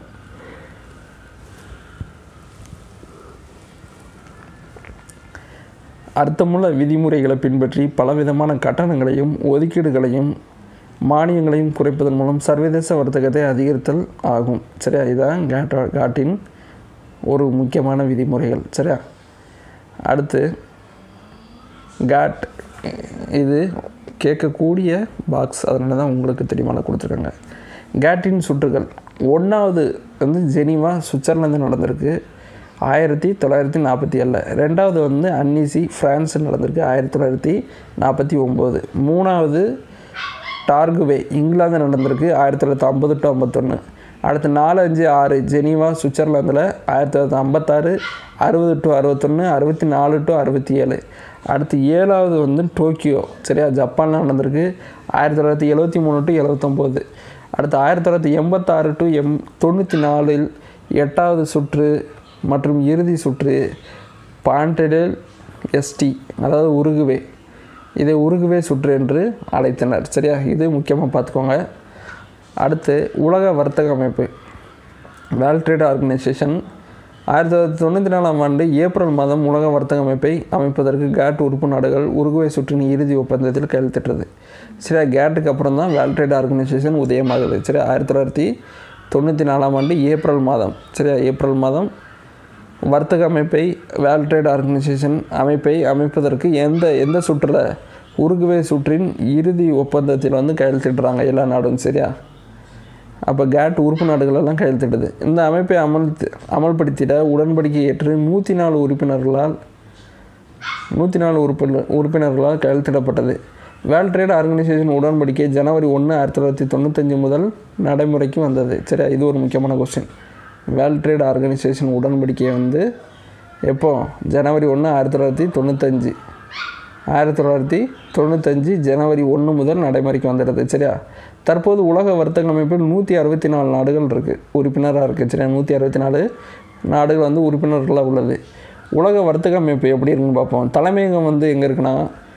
அர்த்தமுள்ள விதிமுறைகளை பின்பற்றி பலவிதமான கட்டணங்களையும் ஒதுக்கீடுகளையும் மானியங்களையும் குறைப்பதன் மூலம் சர்வதேச வர்த்தகத்தை அதிகரித்தல் ஆகும் சரியா இதான் கேட்டா காட்டின் ஒரு முக்கியமான விதிமுறைகள் சரியா அடுத்து காட் இது கேட்கக்கூடிய பாக்ஸ் அதனால தான் உங்களுக்கு தெரியுமான கொடுத்துருக்காங்க கேட்டின் சுற்றுகள் ஒன்றாவது வந்து ஜெனீவா சுவிட்சர்லாந்து நடந்திருக்கு ஆயிரத்தி தொள்ளாயிரத்தி நாற்பத்தி ஏழில் ரெண்டாவது வந்து அன்னீசி ஃப்ரான்ஸ் நடந்திருக்கு ஆயிரத்தி தொள்ளாயிரத்தி நாற்பத்தி ஒம்பது மூணாவது டார்குவே இங்கிலாந்து நடந்திருக்கு ஆயிரத்தி தொள்ளாயிரத்தி ஐம்பது டு ஐம்பத்தொன்று அடுத்து நாலு அஞ்சு ஆறு ஜெனீவா சுவிட்சர்லாந்தில் ஆயிரத்தி தொள்ளாயிரத்தி ஐம்பத்தாறு அறுபது டு அறுபத்தொன்று அறுபத்தி நாலு டு அறுபத்தி ஏழு அடுத்து ஏழாவது வந்து டோக்கியோ சரியா ஜப்பானில் நடந்திருக்கு ஆயிரத்தி தொள்ளாயிரத்தி எழுபத்தி மூணு டு எழுபத்தொம்போது அடுத்து ஆயிரத்தி தொள்ளாயிரத்தி எண்பத்தாறு டு எம் தொண்ணூற்றி நாலில் எட்டாவது சுற்று மற்றும் இறுதி சுற்று பாண்டடேல் எஸ்டி அதாவது உருகுவே இதை உருகுவே சுற்று என்று அழைத்தனர் சரியா இது முக்கியமாக பார்த்துக்கோங்க அடுத்து உலக வர்த்தக அமைப்பு வேர்ல்ட் ட்ரேட் ஆர்கனைசேஷன் ஆயிரத்தி தொள்ளாயிரத்தி தொண்ணூற்றி நாலாம் ஆண்டு ஏப்ரல் மாதம் உலக வர்த்தக அமைப்பை அமைப்பதற்கு கேட் உறுப்பு நாடுகள் உருகுவே சுற்றின் இறுதி ஒப்பந்தத்தில் கையெழுத்திட்டது சரியா கேட்டுக்கு அப்புறம் தான் வேர்ல்ட் ட்ரேட் ஆர்கனைசேஷன் உதயமாகுது சரியா ஆயிரத்தி தொள்ளாயிரத்தி தொண்ணூற்றி நாலாம் ஆண்டு ஏப்ரல் மாதம் சரியா ஏப்ரல் மாதம் வர்த்தக அமைப்பை வேர்ல்ட் ட்ரேட் ஆர்கனைசேஷன் அமைப்பை அமைப்பதற்கு எந்த எந்த சுற்றில் உருகுவே சுற்றின் இறுதி ஒப்பந்தத்தில் வந்து கையெழுத்திடுறாங்க எல்லா நாடும் சரியா அப்போ கேட் உறுப்பு நாடுகளெல்லாம் கையெழுத்திடுது இந்த அமைப்பை அமல் அமல்படுத்திட உடன்படிக்கை ஏற்று நூற்றி நாலு உறுப்பினர்களால் நூற்றி நாலு உறுப்பினர் உறுப்பினர்களால் கையெழுத்திடப்பட்டது வேர்ல்ட் ட்ரேட் ஆர்கனைசேஷன் உடன்படிக்கை ஜனவரி ஒன்று ஆயிரத்தி தொள்ளாயிரத்தி தொண்ணூத்தஞ்சு முதல் நடைமுறைக்கு வந்தது சரியா இது ஒரு முக்கியமான கொஸ்டின் வேர்ல்ட் ட்ரேட் ஆர்கனைசேஷன் உடன்படிக்கை வந்து எப்போ ஜனவரி ஒன்று ஆயிரத்தி தொள்ளாயிரத்தி தொண்ணூத்தஞ்சு ஆயிரத்தி தொள்ளாயிரத்தி தொண்ணூத்தஞ்சு ஜனவரி ஒன்று முதல் நடைமுறைக்கு வந்துடுது சரியா தற்போது உலக வர்த்தக அமைப்பில் நூற்றி அறுபத்தி நாலு நாடுகள் இருக்குது உறுப்பினராக இருக்குது சரியா நூற்றி அறுபத்தி நாலு நாடுகள் வந்து உறுப்பினர்களாக உள்ளது உலக வர்த்தக அமைப்பு எப்படி இருக்குன்னு பார்ப்போம் தலைமையகம் வந்து எங்கே இருக்குன்னா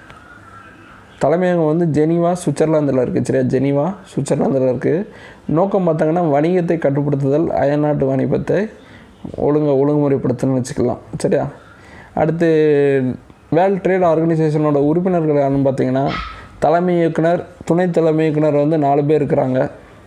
தலைமையகம் வந்து ஜெனீவா சுவிட்சர்லாந்தில் இருக்குது சரியா ஜெனீவா சுவிட்சர்லாந்தில் இருக்குது நோக்கம் பார்த்தாங்கன்னா வணிகத்தை கட்டுப்படுத்துதல் அயல்நாட்டு வணிகத்தை ஒழுங்க ஒழுங்குமுறைப்படுத்தணும்னு வச்சுக்கலாம் சரியா அடுத்து வேர்ல்ட் ட்ரேட் ஆர்கனைசேஷனோட உறுப்பினர்கள் யாருன்னு பார்த்தீங்கன்னா தலைமை இயக்குனர் துணை தலைமை இயக்குனர் வந்து நாலு பேர் இருக்கிறாங்க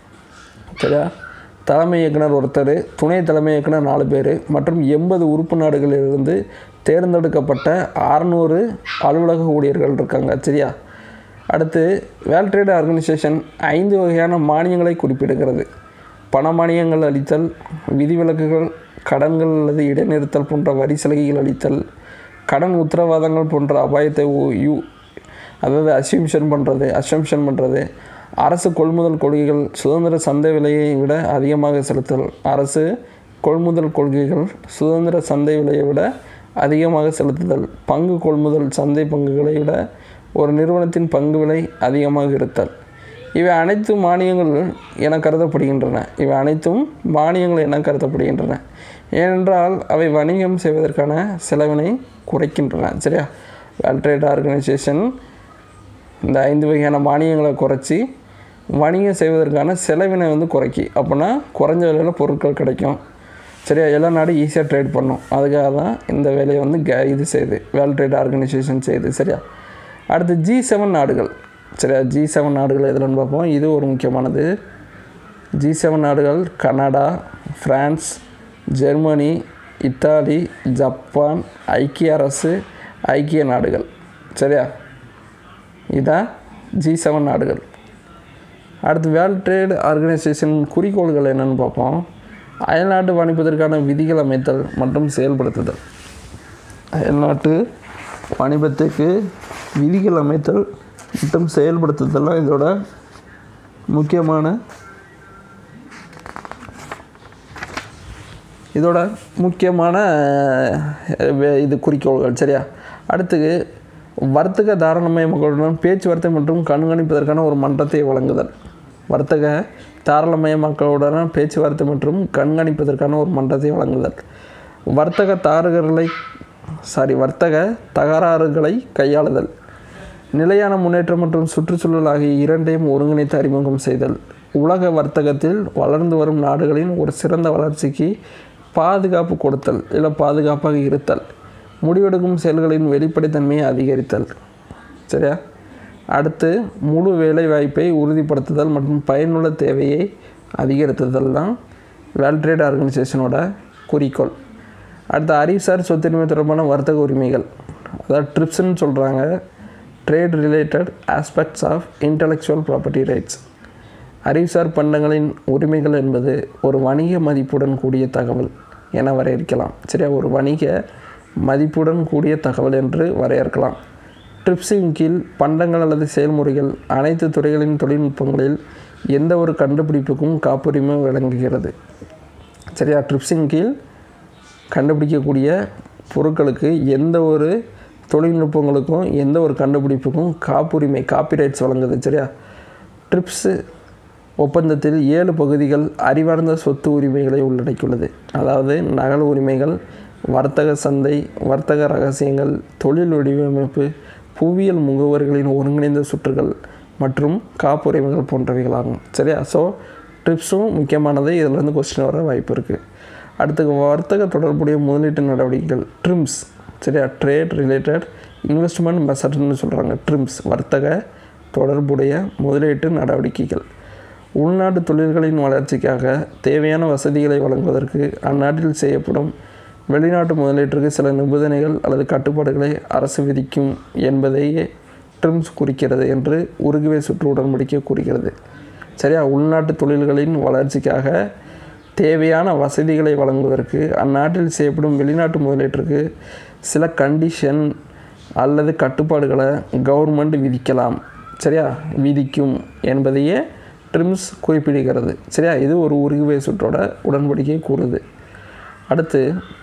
சரியா தலைமை இயக்குனர் ஒருத்தர் துணை தலைமை இயக்குனர் நாலு பேர் மற்றும் எண்பது உறுப்பு நாடுகளிலிருந்து தேர்ந்தெடுக்கப்பட்ட அறநூறு அலுவலக ஊழியர்கள் இருக்காங்க சரியா அடுத்து வேர்ல்ட் ட்ரேட் ஆர்கனைசேஷன் ஐந்து வகையான மானியங்களை குறிப்பிடுகிறது பண மானியங்கள் அளித்தல் விதிவிலக்குகள் கடன்கள் அல்லது இடைநிறுத்தல் போன்ற வரி சலுகைகள் அளித்தல் கடன் உத்தரவாதங்கள் போன்ற அபாயத்தை ஊ- யூ அதாவது அசியூம்ஷன் பண்ணுறது அசம்ஷன் பண்ணுறது அரசு கொள்முதல் கொள்கைகள் சுதந்திர சந்தை விலையை விட அதிகமாக செலுத்தல் அரசு கொள்முதல் கொள்கைகள் சுதந்திர சந்தை விலையை விட அதிகமாக செலுத்துதல் பங்கு கொள்முதல் சந்தை பங்குகளை விட ஒரு நிறுவனத்தின் பங்கு விலை அதிகமாக இருத்தல் இவை அனைத்தும் மானியங்கள் என கருதப்படுகின்றன இவை அனைத்தும் மானியங்கள் என கருதப்படுகின்றன ஏனென்றால் அவை வணிகம் செய்வதற்கான செலவினை குறைக்கின்றன சரியா வேர்ல்ட் ட்ரேட் ஆர்கனைசேஷன் இந்த ஐந்து வகையான மானியங்களை குறைச்சி வணிகம் செய்வதற்கான செலவினை வந்து குறைக்கி அப்போனா குறைஞ்ச விலையில் பொருட்கள் கிடைக்கும் சரியா எல்லா நாடும் ஈஸியாக ட்ரேட் பண்ணும் அதுக்காக தான் இந்த வேலையை வந்து கே இது செய்யுது வேர்ல்ட் ட்ரேட் ஆர்கனைசேஷன் செய்யுது சரியா அடுத்து ஜி செவன் நாடுகள் சரியா ஜி செவன் நாடுகள் எதுலன்னு பார்ப்போம் இது ஒரு முக்கியமானது ஜி செவன் நாடுகள் Canada France Germany Italy Japan ஐக்கிய அரசு ஐக்கிய நாடுகள் சரியா இதான் ஜி செவன் நாடுகள் அடுத்து வேர்ல்ட் ட்ரேட் ஆர்கனைசேஷன் குறிக்கோள்கள் என்னன்னு பார்ப்போம் அயல்நாட்டு வணிபத்திற்கான விதிகள் அமைத்தல் மற்றும் செயல்படுத்துதல் அயல்நாட்டு வணிபத்துக்கு விதிகள் அமைத்தல் மற்றும் செயல்படுத்துதல்லாம் இதோட முக்கியமான இதோட முக்கியமான அஹ், வே- இது குறிக்கோள்கள் சரியா அடுத்து வர்த்தக தாராளமயமாக்கலுடன் பேச்சுவார்த்தை மற்றும் கண்காணிப்பதற்கான ஒரு மன்றத்தை வழங்குதல் வர்த்தக தாராளமயமாக்கலுடனான பேச்சுவார்த்தை மற்றும் கண்காணிப்பதற்கான ஒரு மன்றத்தை வழங்குதல் வர்த்தக தாரகர்களை சாரி வர்த்தக தகராறுகளை கையாளுதல் நிலையான முன்னேற்றம் மற்றும் சுற்றுச்சூழல் ஆகிய இரண்டையும் ஒருங்கிணைத்து அறிமுகம் செய்தல் உலக வர்த்தகத்தில் வளர்ந்து வரும் நாடுகளின் ஒரு சிறந்த வளர்ச்சிக்கு பாதுகாப்பு கொடுத்தல் இல்லை பாதுகாப்பாக இருத்தல் முடிவெடுக்கும் செயல்களின் வெளிப்படைத்தன்மையை அதிகரித்தல் சரியா அடுத்து முழு வேலை வாய்ப்பை உறுதிப்படுத்துதல் மற்றும் பயனுள்ள தேவையை அதிகரித்துதல் தான் வேர்ல்ட் ட்ரேட் ஆர்கனைசேஷனோட குறிக்கோள் அடுத்து அறிவுசார் சொத்துரிமை தொடர்பான வர்த்தக உரிமைகள் அதாவது ட்ரிப்ஸ்ன்னு சொல்கிறாங்க trade related aspects of intellectual property rights அறிவுசார் பண்டங்களின் உரிமைகள் என்பது ஒரு வணிக மதிப்புடன் கூடிய தகவல் என வரையறுக்கலாம் சரியா ஒரு வணிக மதிப்புடன் கூடிய தகவல் என்று வரையறுக்கலாம் ட்ரிப்ஸின் கீழ் பண்டங்கள் அல்லது செயல்முறைகள் அனைத்து துறைகளின் தொழில்நுட்பங்களில் எந்த ஒரு கண்டுபிடிப்புக்கும் காப்புரிமை வழங்குகிறது சரியா ட்ரிப்ஸின் கீழ் கண்டுபிடிக்கக்கூடிய பொருட்களுக்கு எந்த ஒரு தொழில்நுட்பங்களுக்கும் எந்த ஒரு கண்டுபிடிப்புக்கும் காப்புரிமை காப்பிரைட்ஸ் வழங்குது சரியா ட்ரிப்ஸு ஒப்பந்தத்தில் ஏழு பகுதிகள் அறிவார்ந்த சொத்து உரிமைகளை உள்ளடக்கியுள்ளது அதாவது நகல் உரிமைகள் வர்த்தக சந்தை வர்த்தக ரகசியங்கள் தொழில் வடிவமைப்பு புவியியல் முகவர்களின் ஒருங்கிணைந்த சுற்றுகள் மற்றும் காப்புரிமைகள் போன்றவைகளாகும் சரியா ஸோ ட்ரிப்ஸும் முக்கியமானது இதிலேருந்து கொஸ்டின் வர வாய்ப்பு இருக்குது அடுத்து வர்த்தக தொடர்புடைய முதலீட்டு நடவடிக்கைகள் ட்ரிம்ஸ் சரியா ட்ரேட் ரிலேட்டட் இன்வெஸ்ட்மெண்ட் மெசட்னு சொல்கிறாங்க ட்ரிம்ஸ் வர்த்தக தொடர்புடைய முதலீட்டு நடவடிக்கைகள் உள்நாட்டு தொழில்களின் வளர்ச்சிக்காக தேவையான வசதிகளை வழங்குவதற்கு அந்நாட்டில் செய்யப்படும் வெளிநாட்டு முதலீட்டிற்கு சில நிபந்தனைகள் அல்லது கட்டுப்பாடுகளை அரசு விதிக்கும் என்பதையே ட்ரிம்ஸ் குறிக்கிறது என்று உருகுவே சுற்று உடன்படிக்கை கூறுகிறது சரியா உள்நாட்டு தொழில்களின் வளர்ச்சிக்காக தேவையான வசதிகளை வழங்குவதற்கு அந்நாட்டில் செய்யப்படும் வெளிநாட்டு முதலீட்டிற்கு சில கண்டிஷன் அல்லது கட்டுப்பாடுகளை கவர்மெண்ட் விதிக்கலாம் சரியா விதிக்கும் என்பதையே ட்ரிம்ஸ் குறிப்பிடுகிறது சரியா இது ஒரு உருகுவே சுற்றோட உடன்படிக்கை கூறுது அடுத்து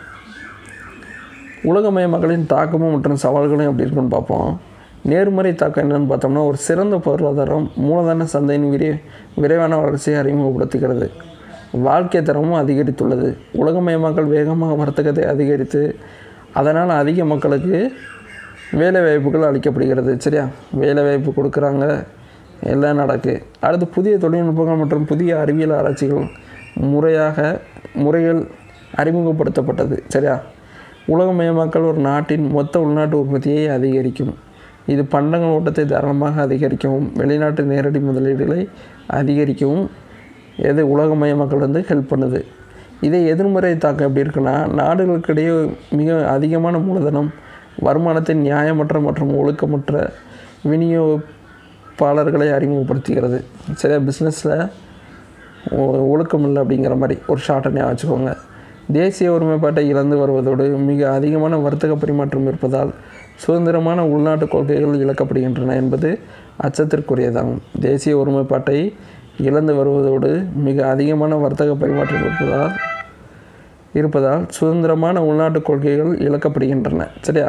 உலகமயமக்களின் தாக்கமும் மற்றும் சவால்களும் எப்படி இருக்குன்னு பார்ப்போம் நேர்மறை தாக்கம் என்னன்னு பார்த்தோம்னா ஒரு சிறந்த பொருளாதாரம் மூலதன சந்தையின் விரை விரைவான வளர்ச்சியை அறிமுகப்படுத்துகிறது வாழ்க்கை தரமும் அதிகரித்துள்ளது உலகமயமாக்கல் வேகமாக வர்த்தகத்தை அதிகரித்து அதனால் அதிக மக்களுக்கு வேலை வாய்ப்புகள் அளிக்கப்படுகிறது சரியா வேலை வாய்ப்பு கொடுக்குறாங்க எல்லாம் நடக்கு அடுத்து புதிய தொழில்நுட்பங்கள் மற்றும் புதிய அறிவியல் ஆராய்ச்சிகள் முறையாக முறைகள் அறிமுகப்படுத்தப்பட்டது சரியா உலகமயமாக்கல் ஒரு நாட்டின் மொத்த உள்நாட்டு உற்பத்தியை அதிகரிக்கும் இது பண்டங்கள் ஓட்டத்தை தாராளமாக அதிகரிக்கவும் வெளிநாட்டு நேரடி முதலீடுகளை அதிகரிக்கவும் எது உலகமயமாக்கல் வந்து ஹெல்ப் பண்ணுது இதே எதிர்மறை தாக்கம் எப்படி இருக்குன்னா நாடுகளுக்கிடையே மிக அதிகமான மூலதனம் வருமானத்தின் நியாயமற்ற மற்றும் ஒழுக்கமற்ற விநியோகிப்பாளர்களை அறிமுகப்படுத்துகிறது சரியா பிஸ்னஸில் ஒழுக்கம் இல்லை அப்படிங்கிற மாதிரி ஒரு ஷார்ட்டனே வச்சுக்கோங்க தேசிய ஒருமைப்பாட்டை இழந்து வருவதோடு மிக அதிகமான வர்த்தக பரிமாற்றம் இருப்பதால் சுதந்திரமான உள்நாட்டு கொள்கைகள் இழக்கப்படுகின்றன என்பது அச்சத்திற்குரியதாகும் தேசிய ஒருமைப்பாட்டை இழந்து வருவதோடு மிக அதிகமான வர்த்தக பரிமாற்றம் இருப்பதால் இருப்பதால் சுதந்திரமான உள்நாட்டு கொள்கைகள் இழக்கப்படுகின்றன சரியா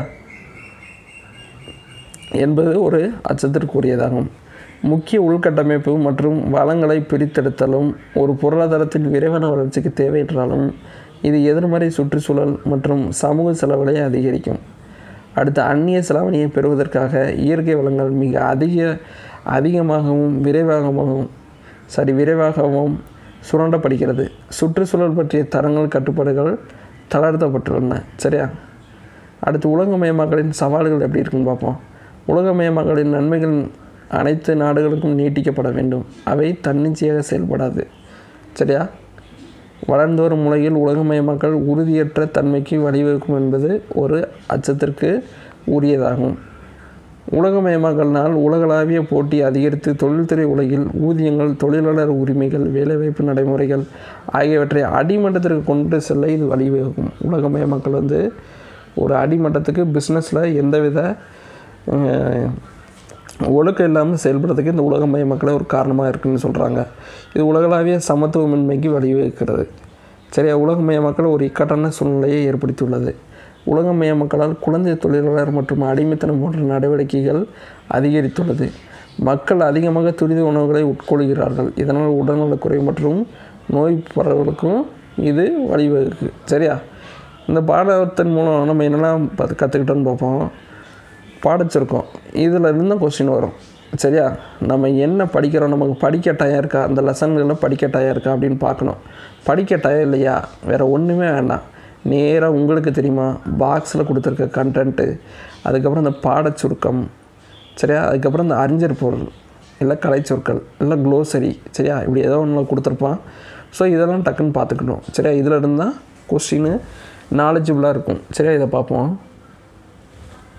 என்பது ஒரு அச்சத்திற்குரியதாகும் முக்கிய உள்கட்டமைப்பு மற்றும் வளங்களை பிரித்தெடுத்தலும் ஒரு பொருளாதாரத்தின் விரைவான வளர்ச்சிக்கு தேவை என்றாலும் இது எதிர்மறை சுற்றுச்சூழல் மற்றும் சமூக செலவுகளை அதிகரிக்கும் அடுத்து அந்நிய செலாவணியை பெறுவதற்காக இயற்கை வளங்கள் மிக அதிக அதிகமாகவும் விரைவாகவும் சரி விரைவாகவும் சுரண்டப்படுகிறது சுற்றுச்சூழல் பற்றிய தரங்கள் கட்டுப்பாடுகள் தளர்த்தப்பட்டுள்ளன சரியா அடுத்து உலகமயமாக்கலின் சவால்கள் எப்படி இருக்குன்னு பார்ப்போம் உலகமயமாக்கலின் நன்மைகள் அனைத்து நாடுகளுக்கும் நீட்டிக்கப்பட வேண்டும் அவை தன்னிச்சையாக செயல்படாது சரியா வளர்ந்து வரும் உலகில் உலகமயமாக்கல் உறுதியற்ற தன்மைக்கு வழிவகுக்கும் என்பது ஒரு அச்சத்திற்கு உரியதாகும் உலகமயமாக்கலினால் உலகளாவிய போட்டி அதிகரித்து தொழில்துறை உலகில் ஊதியங்கள் தொழிலாளர் உரிமைகள் வேலைவாய்ப்பு நடைமுறைகள் ஆகியவற்றை அடிமட்டத்திற்கு கொண்டு செல்ல இது வழிவகுக்கும் உலகமயமாக்கல் வந்து ஒரு அடிமட்டத்துக்கு பிஸ்னஸில் எந்தவித அஹ், ஒழுக்கம் இல்லாமல் செயல்படுறதுக்கு இந்த உலகமயமாக்கலே ஒரு காரணமாக இருக்குன்னு சொல்கிறாங்க இது உலகளாவிய சமத்துவமின்மைக்கு வழிவகுக்கிறது சரியா உலகமயமாக்கல் ஒரு இக்கட்டான சூழ்நிலையை ஏற்படுத்தியுள்ளது உலகமயமாக்கலால் குழந்தை தொழிலாளர் மற்றும் அடிமைத்தனம் போன்ற நடவடிக்கைகள் அதிகரித்துள்ளது மக்கள் அதிகமாக துரித உணவுகளை உட்கொள்கிறார்கள் இதனால் உடல்நலக்குறைவு மற்றும் நோய் பரவலுக்கும் இது வழிவகுக்கு சரியா இந்த பாடத்தின் மூலம் நம்ம என்னெல்லாம் பார்த்து கற்றுக்கிட்டோன்னு பார்ப்போம் பாடச்சிருக்கோம் இதில் இருந்து கொஸ்டின் வரும் சரியா நம்ம என்ன படிக்கிறோம் நமக்கு படிக்க டயம் இருக்கா அந்த லெசன்களில் படிக்க டயம் இருக்கா அப்படின்னு பார்க்கணும் படிக்க டயம் இல்லையா வேறு ஒன்றுமே வேண்டாம் நேராக உங்களுக்கு தெரியுமா பாக்ஸில் கொடுத்துருக்க கண்டென்ட்டு அதுக்கப்புறம் இந்த பாடச் சுருக்கம் சரியா அதுக்கப்புறம் இந்த அறிஞர் பொருள் இல்லை கலைச்சொற்கள் இல்லை க்ளோசரி சரியா இப்படி ஏதோ ஒன்று கொடுத்துருப்பான் ஸோ இதெல்லாம் டக்குன்னு பார்த்துக்கணும் சரியா இதில் இருந்தால் கொஸ்டின் நாலேஜபிளாக இருக்கும் சரியா இதை பார்ப்போம்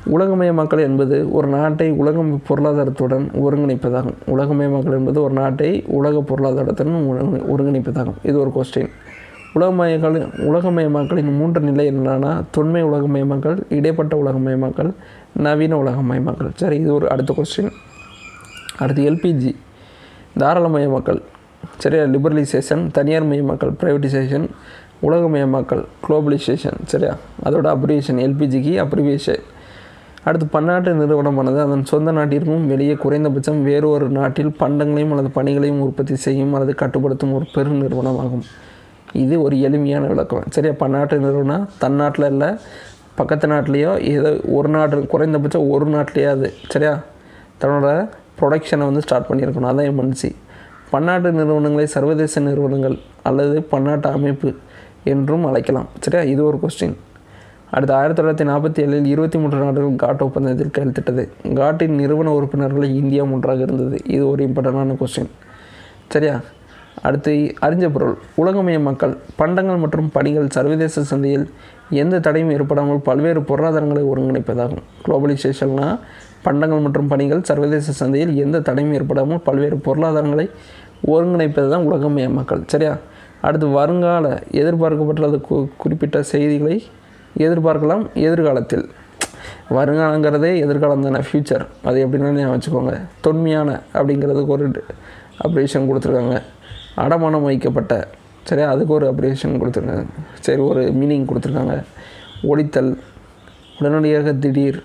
உலகமயமாக்கல் என்பது ஒரு நாட்டை உலக பொருளாதாரத்துடன் ஒருங்கிணைப்பதாகும் உலகமயமாக்கல் என்பது ஒரு நாட்டை உலக பொருளாதாரத்துடன் ஒருங்கி- ஒருங்கிணைப்பதாகும் இது ஒரு கொஸ்டின் உலகமயமாக்கல் உலகமயமாக்கலின் மூன்று நிலை என்னன்னா தொன்மை உலகமயமாக்கல் இடைப்பட்ட உலகமயமாக்கல் நவீன உலகமயமாக்கல் சரி இது ஒரு அடுத்த கொஸ்டின் அடுத்து எல்பிஜி தாராளமயமாக்கல் சரியா லிபரலைசேஷன் தனியார் மயமாக்கல் ப்ரைவேட்டைசேஷன் உலகமயமாக்கல் குளோபலைசேஷன் சரியா அதோட அப்ரிவேஷன் எல்பிஜிக்கு அப்ரிவேஷன் அடுத்து பன்னாட்டு நிறுவனமானது அதன் சொந்த நாட்டிற்கும் வெளியே குறைந்தபட்சம் வேறு ஒரு நாட்டில் பண்டங்களையும் அல்லது பணிகளையும் உற்பத்தி செய்யும் அல்லது கட்டுப்படுத்தும் ஒரு பெரு நிறுவனமாகும் இது ஒரு எளிமையான விளக்கம் சரியா பன்னாட்டு நிறுவனம் தன் நாட்டில் இல்லை பக்கத்து நாட்டிலேயோ ஏதோ ஒரு நாட்டு குறைந்தபட்சம் ஒரு நாட்டிலேயாவது சரியா தன்னோட ப்ரொடக்ஷனை வந்து ஸ்டார்ட் பண்ணியிருக்கணும் அதான் எம்என்சி பன்னாட்டு நிறுவனங்களை சர்வதேச நிறுவனங்கள் அல்லது பன்னாட்டு அமைப்பு என்றும் அழைக்கலாம் சரியா இது ஒரு கொஸ்டின் அடுத்து ஆயிரத்தி தொள்ளாயிரத்தி நாற்பத்தி ஏழில் இருபத்தி மூன்று நாடுகள் காட் ஒப்பந்தத்தில் கையெழுத்திட்டது காட்டின் நிறுவன உறுப்பினர்கள் இந்தியா ஒன்றாக இருந்தது இது ஒரு இம்பார்ட்டண்டான கொஸ்டின் சரியா அடுத்து அறிஞ்ச பொருள் உலகமய மக்கள் பண்டங்கள் மற்றும் பணிகள் சர்வதேச சந்தையில் எந்த தடையும் ஏற்படாமல் பல்வேறு பொருளாதாரங்களை ஒருங்கிணைப்பதாகும் குளோபலைசேஷன்னா பண்டங்கள் மற்றும் பணிகள் சர்வதேச சந்தையில் எந்த தடையும் ஏற்படாமல் பல்வேறு பொருளாதாரங்களை ஒருங்கிணைப்பது தான் உலகமய மக்கள் சரியா அடுத்து வருங்கால எதிர்பார்க்கப்பட்ட அல்லது கு குறிப்பிட்ட செய்திகளை எதிர்பார்க்கலாம் எதிர்காலத்தில் வருங்காலங்கிறதே எதிர்காலம் தானே ஃப்யூச்சர் அது எப்படின்னா ஞாபகம் வச்சுக்கோங்க தொன்மையான அப்படிங்கிறதுக்கு ஒரு அப்ரிவேஷன் கொடுத்துருக்காங்க அடமானம் வைக்கப்பட்ட சரியா அதுக்கு ஒரு அப்ரிவேஷன் கொடுத்துருக்காங்க சரி ஒரு மீனிங் கொடுத்துருக்காங்க ஒழித்தல் உடனடியாக திடீர்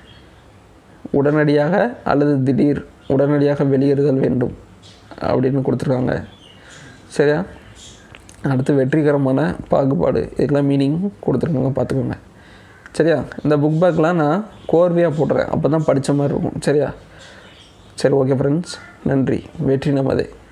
உடனடியாக அல்லது திடீர் உடனடியாக வெளியேறுதல் வேண்டும் அப்படின்னு கொடுத்துருக்காங்க சரியா அடுத்து வெற்றிகரமான பாகுபாடு இதுக்கெல்லாம் மீனிங் கொடுத்துருக்காங்க பார்த்துக்கோங்க சரியா இந்த புக் பேக்லாம் நான் கோர்வையாக போடுறேன் அப்போ தான் படித்த மாதிரி இருக்கும் சரியா சரி ஓகே ஃப்ரெண்ட்ஸ் நன்றி வெற்றி நமதே